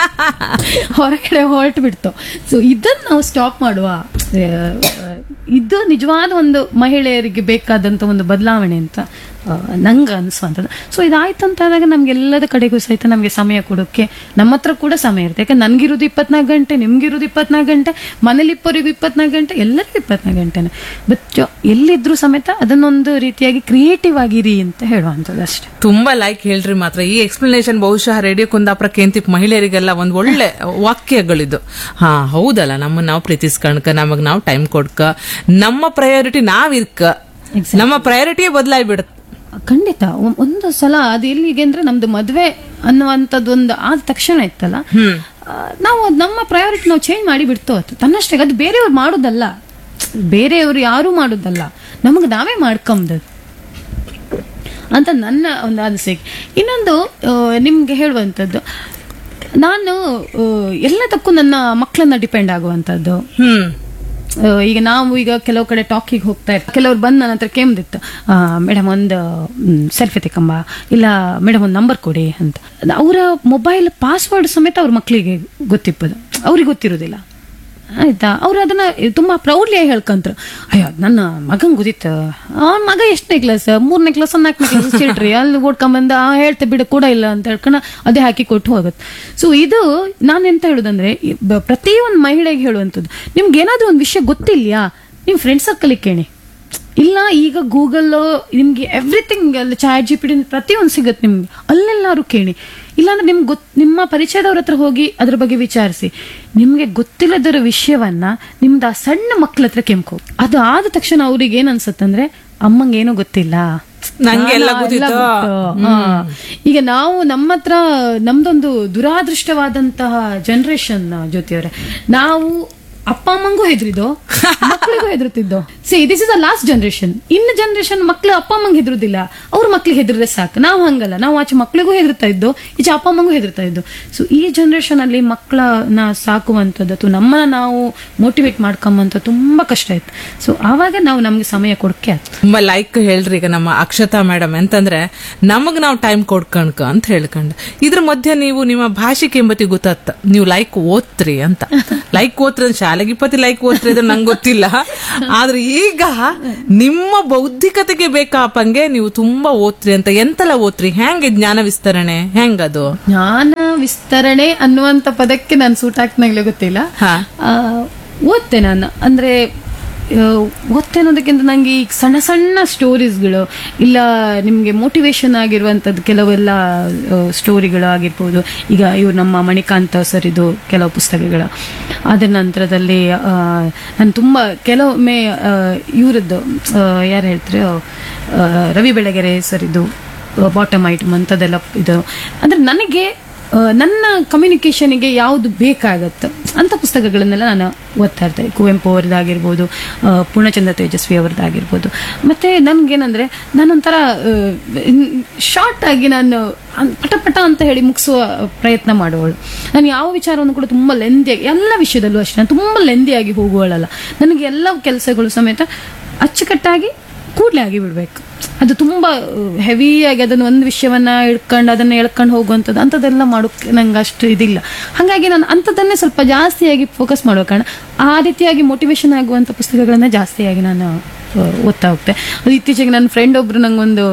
ಹೊರಗಡೆ ಹೊರಟು ಬಿಡ್ತು ಸೊ ಇದನ್ನ ನಾವು ಸ್ಟಾಪ್ ಮಾಡುವ ಆ, ಇದು ನಿಜವಾದ ಒಂದು ಮಹಿಳೆಯರಿಗೆ ಬೇಕಾದಂತ ಒಂದು ಬದಲಾವಣೆ ಅಂತ ಆ, ನಂಗೆ ಅನಿಸುವಂಥದ್ದು ಸೊ ಇದಾಯ್ತು ಅಂತ ಆದಾಗ ನಮ್ಗೆಲ್ಲದ ಕಡೆಗೂ ಸಹಿತ ನಮಗೆ ಸಮಯ ಕೊಡೋಕ್ಕೆ ನಮ್ಮ ಹತ್ರ ಕೂಡ ಸಮಯ ಇರುತ್ತೆ ಯಾಕಂದ್ರೆ ನನ್ಗಿರೋದು ಇಪ್ಪತ್ನಾಲ್ಕು ಗಂಟೆ ನಿಮ್ಗಿರೋದು ಇಪ್ಪತ್ನಾಲ್ಕು ಗಂಟೆ ಮನೇಲಿ ಇಬ್ಬರಿಗೂ ಇಪ್ಪತ್ನಾಲ್ಕು ಗಂಟೆ ಎಲ್ಲರಿಗೂ ಇಪ್ಪತ್ನಾಲ್ಕು ಗಂಟೆನೆ ಬಟ್ ಎಲ್ಲಿದ್ರು ಸಮೇತ ಅದನ್ನೊಂದು ರೀತಿಯಾಗಿ ಕ್ರಿಯೇಟಿವ್ ಆಗಿರಿ ಅಂತ ಹೇಳುವಂಥದ್ದು ಅಷ್ಟೇ ತುಂಬಾ ಲೈಕ್ ಹೇಳ್ರಿ ಮಾತ್ರ ಈ ಎಕ್ಸ್ಪ್ಲನೇಷನ್ ಬಹುಶಃ ರೇಡಿಯೋ ಕುಂದಾಪುರ ಕೇಂತಿಪ್ ಮಹಿಳೆಯರಿಗೆಲ್ಲ ಒಂದ್ ಒಳ್ಳೆ ವಾಕ್ಯಗಳಿದು ಹಾ ಹೌದಲ್ಲ ನಮ್ಮನ್ನ ನಾವು ಪ್ರೀತಿಸ್ಕಣ್ಕ ನಮಗ್ ನಾವು ಟೈಮ್ ಕೊಡ್ಕ ನಮ್ಮ ಪ್ರಯಾರಿಟಿ ನಾವ್ ಇರ್ಕ ನಮ್ಮ ಪ್ರಯಾರಿಟಿಯೇ ಬದಲಾಗಿ ಬಿಡುತ್ತೆ ಖಂಡಿತ ಒ- ಒಂದು ಸಲ ಅದು ಎಲ್ಲಿಗೆ ಅಂದ್ರೆ ನಮ್ದು ಮದ್ವೆ ಅನ್ನುವಂಥದ್ದು ಒಂದು ಆದ ತಕ್ಷಣ ಇತ್ತಲ್ಲ ಆ, ನಾವು ಅದ್ ನಮ್ಮ ಪ್ರಯಾರಿಟಿ ನಾವು ಚೇಂಜ್ ಮಾಡಿ ಬಿಡ್ತು ಅದು ತನ್ನಷ್ಟೇ ಅದು ಬೇರೆಯವ್ರು ಮಾಡೋದಲ್ಲ ಬೇರೆಯವರು ಯಾರು ಮಾಡೋದಲ್ಲ ನಮಗೆ ನಾವೇ ಮಾಡ್ಕೊಂಬದು ಅಂತ ನನ್ನ ಒಂದು ಅನಿಸಿಕೆ ಇನ್ನೊಂದು ಆ, ನಿಮ್ಗೆ ಹೇಳುವಂಥದ್ದು ನಾನು ಆ, ಎಲ್ಲದಕ್ಕೂ ನನ್ನ ಮಕ್ಕಳನ್ನ ಡಿಪೆಂಡ್ ಆಗುವಂಥದ್ದು ಹ್ಮ್ ಆ, ಈಗ ನಾವು ಈಗ ಕೆಲವು ಕಡೆ ಟಾಕಿಗೆ ಹೋಗ್ತಾ ಇರ್ತೀವಿ ಕೆಲವ್ರು ಬಂದು ನನ್ನ ಹತ್ರ ಕೇಮ್ದಿತ್ತು ಮೇಡಮ್ ಒಂದು ಸೆಲ್ಫಿ ತೆಕ್ಕಂಬ ಇಲ್ಲ ಮೇಡಮ್ ಒಂದು ನಂಬರ್ ಕೊಡಿ ಅಂತ ಅವರ ಮೊಬೈಲ್ ಪಾಸ್ವರ್ಡ್ ಸಮೇತ ಅವ್ರ ಮಕ್ಕಳಿಗೆ ಗೊತ್ತಿಪ್ಪದು ಅವ್ರಿಗೆ ಗೊತ್ತಿರೋದಿಲ್ಲ ಆಯ್ತಾ ಅವ್ರು ಅದನ್ನ ತುಂಬಾ ಪ್ರೌಡ್ಲಿ ಆಗಿ ಹೇಳ್ಕಂತ್ರ ಅಯ್ಯೋ ನನ್ನ ಮಗನ್ ಗೊತ್ತಿತ್ತು ಅವನ ಮಗ ಎಷ್ಟನೇ ಕ್ಲಾಸ್ ಮೂರನೇ ಕ್ಲಾಸ್ ನಾಲ್ಕನೇ ಕ್ಲಾಸ್ ಚಿಲ್ಡ್ರಿ ಅಲ್ಲಿ ಓಡ್ಕೊಂಬಂದ ಆ ಹೇಳ್ತೆ ಬಿಡು ಕೂಡ ಇಲ್ಲ ಅಂತ ಹೇಳ್ಕೊಂಡು ಅದೇ ಹಾಕಿ ಕೊಟ್ಟು ಹೋಗುತ್ತೆ ಸೊ ಇದು ನಾನು ಎಂತ ಹೇಳುದಂದ್ರೆ ಈ ಬ- ಪ್ರತಿಯೊಂದು ಮಹಿಳೆಗೆ ಹೇಳುವಂಥದ್ದು ನಿಮ್ಗೆ ಏನಾದ್ರೂ ಒಂದು ವಿಷಯ ಗೊತ್ತಿಲ್ಯಾ ನಿಮ್ ಫ್ರೆಂಡ್ ಸರ್ಕಲ್ ಕೇಳಿ ಇಲ್ಲ ಈಗ ಗೂಗಲ್ ನಿಮ್ಗೆ ಎವ್ರಿಥಿಂಗ್ ಅಲ್ಲಿ ಚಾಟ್ ಜಿ ಪಿ ಡಿ ಪ್ರತಿಯೊಂದು ಸಿಗುತ್ತೆ ನಿಮ್ಗೆ ಅಲ್ಲೆಲ್ಲಾರು ಕೇಳಿ ಇಲ್ಲಾಂದ್ರೆ ನಿಮ್ಗೆ ಗೊತ್ ನಿಮ್ಮ ಪರಿಚಯದವ್ರ ಹತ್ರ ಹೋಗಿ ಅದ್ರ ಬಗ್ಗೆ ವಿಚಾರಿಸಿ ನಿಮ್ಗೆ ಗೊತ್ತಿಲ್ಲದರ ವಿಷಯವನ್ನ ನಿಮ್ದು ಆ ಸಣ್ಣ ಮಕ್ಳ ಹತ್ರ ಕೆಮ್ಕೋ ಅದು ಆದ ತಕ್ಷಣ ಅವ್ರಿಗೆ ಏನ್ ಅನ್ಸುತ್ತಂದ್ರೆ ಅಮ್ಮಂಗೆ ಏನೋ ಗೊತ್ತಿಲ್ಲ ನಂಗೆ ಎಲ್ಲ ನಾನು ಗೊತ್ತಿತ್ತು. ಗೊತ್ತು. ಹಾ. ಈಗ ನಾವು ನಮ್ಮ ಹತ್ರ ನಮ್ದೊಂದು ದುರಾದೃಷ್ಟವಾದಂತಹ ಜನರೇಷನ್ ಜ್ಯೋತಿಯವರೇ ನಾವು ಅಪ್ಪ ಅಮ್ಮಂಗೂ ಹೆದರಿದ್ದು ಮಕ್ಕಳಿಗೂ ಹೆದರುತ್ತಿದ್ದು see this is a last generation ಇನ್ನು ಜನರೇಷನ್ ಮಕ್ಳು ಅಪ್ಪ ಅಮ್ಮಂಗೆ ಹೆದರುದಿಲ್ಲ ಅವ್ರ ಮಕ್ಳಿಗೆ ಹೆದರಿದ್ರೆ ಸಾಕು ನಾವು ಹಂಗಲ್ಲ ನಾವು ಆಚೆ ಮಕ್ಳಿಗೂ ಹೆದರ್ತಾ ಇದ್ದು ಈಚೆ ಅಪ್ಪ ಅಮ್ಮಂಗೂ ಹೆದರ್ತಾ ಇದ್ದು ಸೊ ಈ ಜನರೇಷನ್ ಅಲ್ಲಿ ಮಕ್ಕಳನ್ನ ಸಾಕುವಂಥದ್ದು ಅಥವಾ ನಮ್ಮನ್ನ ನಾವು ಮೋಟಿವೇಟ್ ಮಾಡ್ಕೊಂಬಂತ ತುಂಬಾ ಕಷ್ಟ ಇತ್ತು ಸೊ ಆವಾಗ ನಾವು ನಮ್ಗೆ ಸಮಯ ಕೊಡಕ್ಕೆ ಆಯ್ತು ತುಂಬಾ ಲೈಕ್ ಹೇಳ್ರಿ ಈಗ ನಮ್ಮ ಅಕ್ಷತಾ ಮೇಡಮ್ ಅಂತಂದ್ರೆ ನಮಗ್ ನಾವು ಟೈಮ್ ಕೊಡ್ಕಣ್ಕ ಅಂತ ಹೇಳ್ಕೊಂಡು ಇದ್ರ ಮಧ್ಯೆ ನೀವು ನಿಮ್ಮ ಭಾಷೆ ಕೆಂಬತಿ ಗೊತ್ತಾತ ನೀವು ಲೈಕ್ ಓದ್ತ್ರಿ ಅಂತ ಲೈಕ್ ಓದ್ರಿ ಅಂದ್ರೆ ಶಾಲೆಗೆ ಇಪ್ಪತ್ತಿ ಲೈಕ್ ಓದ್ರಿ ಅಂದ್ರೆ ನಂಗೆ ಗೊತ್ತಿಲ್ಲ ಆದ್ರೆ ಈಗ ನಿಮ್ಮ ಬೌದ್ಧಿಕತೆಗೆ ಬೇಕಾಪಂಗೆ ನೀವು ತುಂಬಾ ಓದ್ತ್ರಿ ಅಂತ ಎಂತೆಲ್ಲ ಓದ್ತ್ರಿ ಹೆಂಗೆ ಜ್ಞಾನ ವಿಸ್ತರಣೆ ಹೆಂಗದು ಜ್ಞಾನ ವಿಸ್ತರಣೆ ಅನ್ನುವಂತ ಪದಕ್ಕೆ ನಾನು ಸೂಟ್ ಹಾಕ್ನಾಗ್ಲೇ ಗೊತ್ತಿಲ್ಲ ಹಾ. ಆ, ಓದ್ತೆ ನಾನು ಅಂದ್ರೆ ಆ, ಓದ್ತೆ ಅನ್ನೋದಕ್ಕಿಂತ ನಂಗೆ ಈಗ ಸಣ್ಣ ಸಣ್ಣ ಸ್ಟೋರೀಸ್ಗಳು ಇಲ್ಲ ನಿಮ್ಗೆ ಮೋಟಿವೇಶನ್ ಆಗಿರುವಂತದ್ದು ಕೆಲವೆಲ್ಲ ಸ್ಟೋರಿಗಳು ಆಗಿರ್ಬೋದು ಈಗ ಇವ್ರು ನಮ್ಮ ಮಣಿಕಾಂತ ಸರ್ ಇದು ಕೆಲವು ಪುಸ್ತಕಗಳು ಅದರ ನಂತರದಲ್ಲಿ ಆ, ನಾನು ತುಂಬಾ ಕೆಲವೊಮ್ಮೆ ಇವರದ್ದು ಯಾರು ಹೇಳ್ತಾರೆ ಆ, ರವಿ ಬೆಳಗೆರೆ ಸರ್ ಇದು ಬಾಟಮ್ ಐಟಮ್ ಅಂತದೆಲ್ಲ ಇದು ಅಂದ್ರೆ ನನಗೆ ಆ, ನನ್ನ ಕಮ್ಯುನಿಕೇಶನ್ಗೆ ಯಾವುದು ಬೇಕಾಗತ್ತೆ ಅಂತ ಪುಸ್ತಕಗಳನ್ನೆಲ್ಲ ನಾನು ಓದ್ತಾ ಇರ್ತೇನೆ ಕುವೆಂಪು ಅವರದ್ದಾಗಿರ್ಬೋದು ಆ, ಪೂರ್ಣಚಂದ್ರ ತೇಜಸ್ವಿ ಅವರದ್ದಾಗಿರ್ಬೋದು ಮತ್ತೆ ನನ್ಗೇನಂದ್ರೆ ನಾನೊಂಥರ ಶಾರ್ಟ್ ಆಗಿ ನಾನು ಅನ್- ಪಟ ಪಟ ಅಂತ ಹೇಳಿ ಮುಗಿಸುವ ಪ್ರಯತ್ನ ಮಾಡುವಳು ನಾನು ಯಾವ ವಿಚಾರವನ್ನು ಕೂಡ ತುಂಬ ಲೆಂದಿಯಾಗಿ ಎಲ್ಲ ವಿಷಯದಲ್ಲೂ ಅಷ್ಟೇ ನಾನು ತುಂಬ ಲೆಂದಿಯಾಗಿ ಹೋಗುವಳಲ್ಲ ನನಗೆ ಎಲ್ಲ ಕೆಲಸಗಳು ಸಮೇತ ಅಚ್ಚುಕಟ್ಟಾಗಿ ಕೂಡಲೇ ಆಗಿ ಬಿಡ್ಬೇಕು ಅದು ತುಂಬಾ ಹೆವಿಯಾಗಿ ಅದನ್ನ ಒಂದು ವಿಷಯವನ್ನ ಇಟ್ಕೊಂಡು ಅದನ್ನ ಎಳ್ಕೊಂಡು ಹೋಗುವಂಥದ್ದು ಅಂಥದ್ದೆಲ್ಲ ಮಾಡೋಕೆ ನಂಗೆ ಅಷ್ಟು ಇದಿಲ್ಲ ಹಾಗಾಗಿ ನಾನು ಅಂಥದ್ದನ್ನೇ ಸ್ವಲ್ಪ ಜಾಸ್ತಿಯಾಗಿ ಫೋಕಸ್ ಮಾಡೋ ಕಾರಣ ಆ ರೀತಿಯಾಗಿ ಮೋಟಿವೇಶನ್ ಆಗುವಂಥ ಪುಸ್ತಕಗಳನ್ನ ಜಾಸ್ತಿಯಾಗಿ ನಾನು ಆ, ಓದ್ತಾ ಹೋಗ್ತೆ ಅದು ಇತ್ತೀಚೆಗೆ ನನ್ನ ಫ್ರೆಂಡ್ ಒಬ್ರು ನಂಗೊಂದು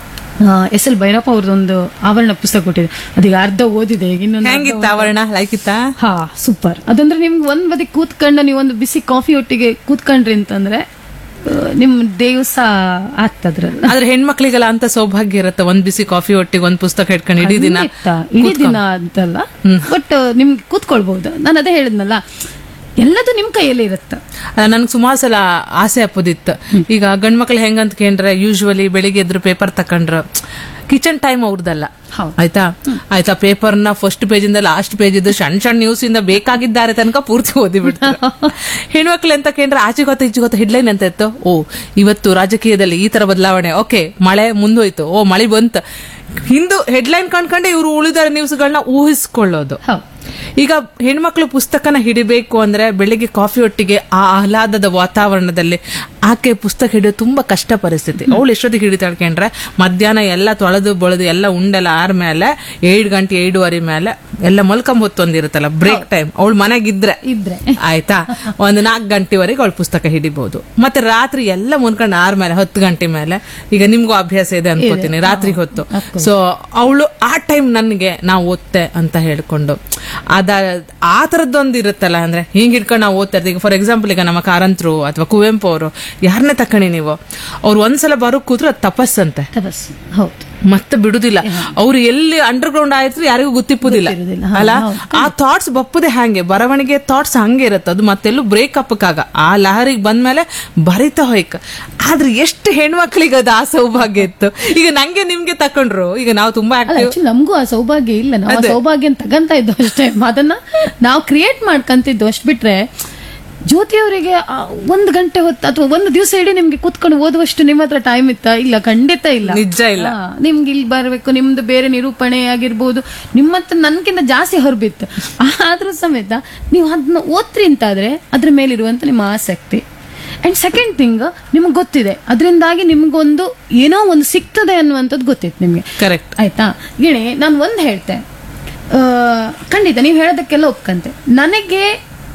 ಎಸ್ ಎಲ್ ಭೈರಪ್ಪ ಅವ್ರದ್ದೊಂದು ಆವರಣ ಪುಸ್ತಕ ಕೊಟ್ಟಿದೆ ಅದೀಗ ಅರ್ಧ ಓದಿದೆ ಈಗ ಇನ್ನೊಂದು ಅರ್ಧ ಹೆಂಗಿತ್ತ ಆವರಣ ಲೈಕ್ ಇತ್ತಾ ಹಾ ಸೂಪರ್ ಅದಂದ್ರೆ ನಿಮ್ಗೆ ಒಂದ್ ಬದಿ ಕೂತ್ಕೊಂಡು ನೀವು ಒಂದು ಬಿಸಿ ಕಾಫಿ ಒಟ್ಟಿಗೆ ಕೂತ್ಕೊಂಡ್ರಿ ಅಂತಂದ್ರೆ ಆ, ನಿಮ್ ದೇವಸ ಆಗ್ತದ್ರಲ್ಲ ಆದ್ರೆ ಹೆಣ್ಮಕ್ಳಿಗೆಲ್ಲ ಅಂತ ಸೌಭಾಗ್ಯ ಇರುತ್ತೆ ಒಂದ್ ಬಿಸಿ ಕಾಫಿ ಒಟ್ಟಿಗೆ ಒಂದ್ ಪುಸ್ತಕ ಇಟ್ಕೊಂಡು ಇಡೀ ದಿನ ಖಂಡಿತ. ಇಡೀ ದಿನ ಅಂತಲ್ಲ ಬಟ್ ನಿಮ್ಗೆ ಕೂತ್ಕೊಳ್ಬಹುದು ನಾನು ಅದೇ ಹೇಳಿದ್ನಲ್ಲ ಎಲ್ಲದು ನಿಮ್ ಕೈಯಲ್ಲಿ ಇರುತ್ತೆ ನನ್ಗೆ ಸುಮಾರು ಸಲ ಆಸೆ ಅಪ್ಪದಿತ್ತು ಈಗ ಗಂಡ್ ಮಕ್ಳು ಹೆಂಗಂತ ಕೇಂದ್ರೆ ಯೂಶುವಲಿ ಬೆಳಿಗ್ಗೆ ಎದ್ರು ಪೇಪರ್ ತಕೊಂಡ್ರ ಕಿಚನ್ ಟೈಮ್ ಅವ್ರದಲ್ಲ ಹೌದು. ಆಯ್ತಾ ಆಯ್ತಾ ಪೇಪರ್ನ ಫಸ್ಟ್ ಪೇಜ್ ಇಂದ ಲಾಸ್ಟ್ ಪೇಜ್ ಇದ್ದು ಸಣ್ಣ ಸಣ್ಣ ನ್ಯೂಸ್ ಇಂದ ಬೇಕಾಗಿದ್ದಾರೆ ತನಕ ಪೂರ್ತಿ ಓದಿ ಬಿಡ್ತಾರೆ ಹೆಣ್ಮಕ್ಳು ಅಂತ ಕೇಂದ್ರ ಆಚೆ ಗೊತ್ತ ಈಚೆ ಗೊತ್ತ ಹೆಡ್ಲೈನ್ ಅಂತ ಇತ್ತು ಓ ಇವತ್ತು ರಾಜಕೀಯದಲ್ಲಿ ಈ ತರ ಬದಲಾವಣೆ ಓಕೆ ಮಳೆ ಮುಂದೋಯ್ತು ಓ ಮಳೆ ಬಂತು ಹಿಂದು ಹೆಡ್ಲೈನ್ ಕಂಡ್ಕೊಂಡೆ ಇವರು ಉಳಿದ ನ್ಯೂಸ್ಗಳನ್ನ ಊಹಿಸ್ಕೊಳ್ಳೋದು ಹೌದು ಈಗ ಹೆಣ್ಮಕ್ಳು ಪುಸ್ತಕನ ಹಿಡಿಬೇಕು ಅಂದ್ರೆ ಬೆಳಿಗ್ಗೆ ಕಾಫಿ ಒಟ್ಟಿಗೆ ಆ ಆಹ್ಲಾದದ ವಾತಾವರಣದಲ್ಲಿ ಆಕೆ ಪುಸ್ತಕ ಹಿಡಿಯೋದು ತುಂಬಾ ಕಷ್ಟ ಪರಿಸ್ಥಿತಿ ಅವಳು ಎಷ್ಟೊತ್ತಿಗೆ ಹಿಡಿತಾಳೆ ಕೇಂದ್ರೆ ಮಧ್ಯಾಹ್ನ ಎಲ್ಲ ತೊಳೆದು ಬಳೆದು ಎಲ್ಲ ಉಂಡೆಲ್ಲ ಆರ್ಮೇಲೆ ಏಳು ಗಂಟೆ ಏಳುವರೆ ಮೇಲೆ ಎಲ್ಲ ಮಲ್ಕೊಂಡ್ ಹೊತ್ತೊಂದಿರುತ್ತಲ್ಲ ಬ್ರೇಕ್ ಟೈಮ್ ಅವಳು ಮನೆಗಿದ್ರೆ ಇದ್ರೆ ಆಯ್ತಾ ಒಂದು ನಾಲ್ಕು ಗಂಟೆವರೆಗೆ ಅವಳು ಪುಸ್ತಕ ಹಿಡಿಬಹುದು ಮತ್ತೆ ರಾತ್ರಿ ಎಲ್ಲ ಮುನ್ಕೊಂಡು ಆರ್ ಮೇಲೆ ಹತ್ತು ಗಂಟೆ ಮೇಲೆ ಈಗ ನಿಮ್ಗೂ ಅಭ್ಯಾಸ ಇದೆ ಅನ್ಕೋತೀನಿ ರಾತ್ರಿ ಹೊತ್ತು ಸೊ ಅವಳು ಆ ಟೈಮ್ ನನಗೆ ನಾವು ಓದ್ತೆ ಅಂತ ಹೇಳ್ಕೊಂಡು ಅದ ಆ ತರದ್ದೊಂದು ಇರುತ್ತಲ್ಲ ಅಂದ್ರೆ ಹಿಂಗ್ ಹಿಡ್ಕೊಂಡು ನಾವು ಓದ್ತಾ ಇರ್ತೀವಿ ಫಾರ್ ಎಕ್ಸಾಂಪಲ್ ಈಗ ನಮ್ಮ ಕಾರಂತರು ಅಥವಾ ಕುವೆಂಪು ಅವರು ಯಾರನ್ನೇ ತಕ್ಕಣಿ ನೀವು ಅವ್ರು ಒಂದ್ಸಲ ಬರೋ ಕೂತ್ರು ಅದು ತಪಸ್ಸಂತೆ ತಪಸ್ಸು ಹೌದು ಮತ್ತೆ ಬಿಡುದಿಲ್ಲ ಅವ್ರು ಎಲ್ಲಿ ಅಂಡರ್ ಗ್ರೌಂಡ್ ಆಯ್ತು ಯಾರಿಗೂ ಗೊತ್ತಿಪ್ಪುದಿಲ್ಲ ಗೊತ್ತಿರುದಿಲ್ಲ. ಹಾ, ಅಲ್ಲ ಹೌದು. ಆ ಥಾಟ್ಸ್ ಬಪ್ಪದೆ ಹಂಗೆ ಬರವಣಿಗೆ ಥಾಟ್ಸ್ ಹಂಗೆ ಇರುತ್ತೆ ಅದು ಮತ್ತೆಲ್ಲೂ ಬ್ರೇಕಪ್ ಕಾಗ ಆ ಲಹರಿಗೆ ಬಂದ್ಮೇಲೆ ಬರಿತಾ ಹೋಯ್ಕ ಆದ್ರೆ ಎಷ್ಟು ಹೆಣ್ಮಕ್ಳಿಗೆ ಅದು ಆ ಸೌಭಾಗ್ಯ ಇತ್ತು ಈಗ ನಂಗೆ ನಿಮ್ಗೆ ತಕೊಂಡ್ರು ಈಗ ನಾವು ತುಂಬಾ ಅಲ್ಲ ಆಕ್ಟಿವ್ ಆಕ್ಚುಲಿ ನಮಗೂ ಆ ಸೌಭಾಗ್ಯ ಇಲ್ಲ ನಾವು ಆ ಸೌಭಾಗ್ಯ ತಗಂತ ಇದ್ದು ಅಷ್ಟೇ ಅದನ್ನ ನಾವು ಕ್ರಿಯೇಟ್ ಮಾಡ್ಕಂತಿದ್ದು ಅಷ್ಟ್ ಬಿಟ್ರೆ ಜ್ಯೋತಿ ಅವರಿಗೆ ಒಂದು ಗಂಟೆ ಹೊತ್ತು ಅಥವಾ ಒಂದು ದಿವಸ ಇಡೀ ನಿಮ್ಗೆ ಕೂತ್ಕೊಂಡು ಓದುವಷ್ಟು ನಿಮ್ಮ ಹತ್ರ ಟೈಮ್ ಇತ್ತ ಇಲ್ಲ ಖಂಡಿತ ಇಲ್ಲ ನಿಜ ಇಲ್ಲ. ಹಾ, ನಿಮ್ಗೆ ಇಲ್ಲಿ ಬರಬೇಕು ನಿಮ್ದು ಬೇರೆ ನಿರೂಪಣೆ ಆಗಿರ್ಬೋದು ನಿಮ್ಮ ಹತ್ರ ನನ್ಕಿಂತ ಜಾಸ್ತಿ ಹೊರಬಿತ್ತು ಆದ್ರೂ ಸಮೇತ ನೀವು ಅದನ್ನ ಓದ್ರಿ ಅಂತಾದ್ರೆ ಅದ್ರ ಮೇಲಿರುವಂತ ನಿಮ್ಮ ಆಸಕ್ತಿ ಅಂಡ್ ಸೆಕೆಂಡ್ ಥಿಂಗ್ ನಿಮ್ಗೆ ಗೊತ್ತಿದೆ ಅದರಿಂದಾಗಿ ನಿಮ್ಗೊಂದು ಏನೋ ಒಂದು ಸಿಗ್ತದೆ ಅನ್ನುವಂಥದ್ದು ಗೊತ್ತಿತ್ತು ನಿಮ್ಗೆ ಕರೆಕ್ಟ್ ಆಯ್ತಾ ಗಿಣಿ ನಾನು ಒಂದು ಹೇಳ್ತೆ ಆ, ಖಂಡಿತ ನೀವು ಹೇಳೋದಕ್ಕೆಲ್ಲ ಒಪ್ಕಂತೆ ನನಗೆ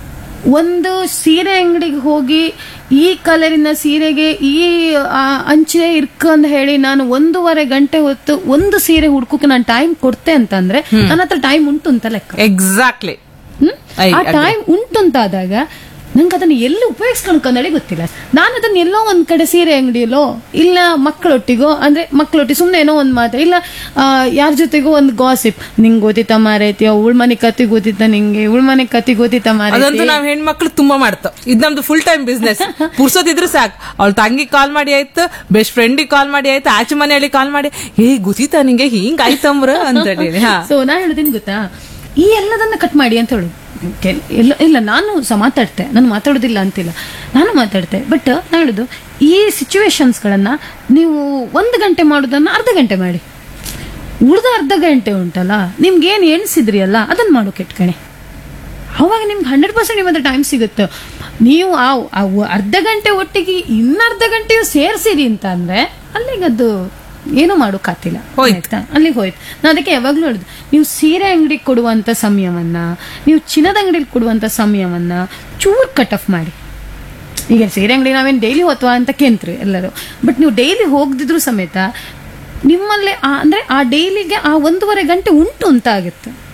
ಒಂದು ಸೀರೆ ಅಂಗಡಿಗೆ ಹೋಗಿ ಈ ಕಲರಿನ ಸೀರೆಗೆ ಈ ಆ, ಅಂಚೆ ಇರ್ಕಂದ್ ಹೇಳಿ ನಾನು ಒಂದೂವರೆ ಗಂಟೆ ಹೊತ್ತು ಒಂದು ಸೀರೆ ಹುಡ್ಕೋಕೆ ನಾನು ಟೈಮ್ ಕೊಡ್ತೆ ಅಂತಂದ್ರೆ ನನ್ನ ಹತ್ರ ಟೈಮ್ ಉಂಟು ಅಂತ ಲೆಕ್ಕ exactly hmm? I uh agree. Time ಉಂಟು ಅಂತಾದಾಗ ನಂಗೆ ಅದನ್ನ ಎಲ್ಲಿ ಉಪಯೋಗಿಸ್ಕೊಂಡ್ಕೊಂಡಳಿ ಗೊತ್ತಿಲ್ಲ ನಾನು ಅದನ್ನ ಎಲ್ಲೋ ಒಂದ್ ಕಡೆ ಸೀರೆ ಅಂಗಡಿಯಲ್ಲೋ ಇಲ್ಲ ಮಕ್ಕಳೊಟ್ಟಿಗೋ ಅಂದ್ರೆ ಮಕ್ಕಳೊಟ್ಟಿಗೆ ಸುಮ್ಮನೆ ಏನೋ ಒಂದ್ ಮಾತು ಇಲ್ಲ ಯಾರ ಜೊತೆಗೋ ಒಂದು ಗಾಸಿಪ್ ನಿಂಗೆ ಗೊತ್ತಿತ್ತ ಮಾರೈತಿ ಅವಳ ಮನೆ ಕತಿ ಗೊತ್ತಿತ್ತ ನಿಂಗೆ ಇವಳ ಮನೆ ಕತಿ ಗೊತ್ತಿತ್ತ ಅದಂತೂ ಮಾರೈತಿ ನಾವ್ ಹೆಣ್ಮಕ್ಳು ತುಂಬಾ ಮಾಡ್ತಾವ್ ಇದ್ ನಮ್ದು ಫುಲ್ ಟೈಮ್ ಬಿಸ್ನೆಸ್ ಪುರ್ಸೋದಿದ್ರೆ ಸಾಕು ಅವಳ ತಂಗಿ ಕಾಲ್ ಮಾಡಿ ಆಯ್ತು ಬೆಸ್ಟ್ ಫ್ರೆಂಡಿಗೆ ಕಾಲ್ ಮಾಡಿ ಆಯ್ತು ಆಚೆ ಮನೆಯಲ್ಲಿ ಕಾಲ್ ಮಾಡಿ ಏ ಗೊತ್ತಿತ್ತಾ ನಿಂಗೆ ಹಿಂಗ್ ಆಯ್ತಮ್ರ ಅಂತ ಹೇಳಿ ಹಾ ಸೊ ನಾ ಹೇಳ್ತೀನಿ ಗೊತ್ತಾ ಈ ಎಲ್ಲದನ್ನ ಕಟ್ ಮಾಡಿ ಅಂತ ಹೇಳುದು ಕೆಲ್- ಇಲ್ಲ ಇಲ್ಲ ನಾನು ಸಹ ಮಾತಾಡ್ತೆ ನಾನು ಮಾತಾಡೋದಿಲ್ಲ ಅಂತಿಲ್ಲ ನಾನು ಮಾತಾಡ್ತೆ ಬಟ್ ನಾನು ಹೇಳುದು ಈ ಸಿಚುವೇಶನ್ಸ್ಗಳನ್ನ ನೀವು ಒಂದು ಗಂಟೆ ಮಾಡೋದನ್ನ ಅರ್ಧ ಗಂಟೆ ಮಾಡಿ ಉಳಿದ ಅರ್ಧ ಗಂಟೆ ಉಂಟಲ್ಲ ನಿಮ್ಗೆ ಏನು ಎಣಿಸಿದ್ರಿ ಅಲ್ಲ ಅದನ್ನ ಮಾಡು ಕೆಟ್ಕಣೆ ಅವಾಗ ನಿಮ್ಗೆ ಹಂಡ್ರೆಡ್ ಪರ್ಸೆಂಟ್ ನಿಮ್ಮ ಟೈಮ್ ಸಿಗುತ್ತೆ ನೀವು ಆ ಆ ಅರ್ಧ ಗಂಟೆ ಒಟ್ಟಿಗೆ ಇನ್ನರ್ಧ ಗಂಟೆಯು ಸೇರಿಸಿರಿ ಅಂತ ಅಂದ್ರೆ ಅಲ್ಲಿಗೆ ಅದು ಏನು ಮಾಡೋಕ್ಕಾತಿಲ್ಲ ಹೋಯ್ತು. ಆಯ್ತಾ ಅಲ್ಲಿಗೆ ಹೋಯ್ತು ನಾನು ಅದಕ್ಕೆ ಯಾವಾಗ್ಲೂ ಹೇಳುದು ನೀವು ಸೀರೆ ಅಂಗಡಿಗೆ ಕೊಡುವಂತ ಸಮಯವನ್ನ ನೀವು ಚಿನ್ನದ ಅಂಗಡಿಲಿ ಕೊಡುವಂತ ಸಮಯವನ್ನ ಚೂರ್ ಕಟ್ ಆಫ್ ಮಾಡಿ ಈಗ ಸೀರೆ ಅಂಗಡಿ ನಾವೇನು ಡೈಲಿ ಹೋತ್ವಾ ಅಂತ ಕೇಂತ್ರಿ ಎಲ್ಲರೂ ಬಟ್ ನೀವು ಡೈಲಿ ಹೋಗದಿದ್ರು ಸಮೇತ ನಿಮ್ಮಲ್ಲಿ ಆ- ಅಂದ್ರೆ ಆ ಡೈಲಿಗೆ ಆ ಒಂದೂವರೆ ಗಂಟೆ ಉಂಟು ಅಂತ ಆಗುತ್ತೆ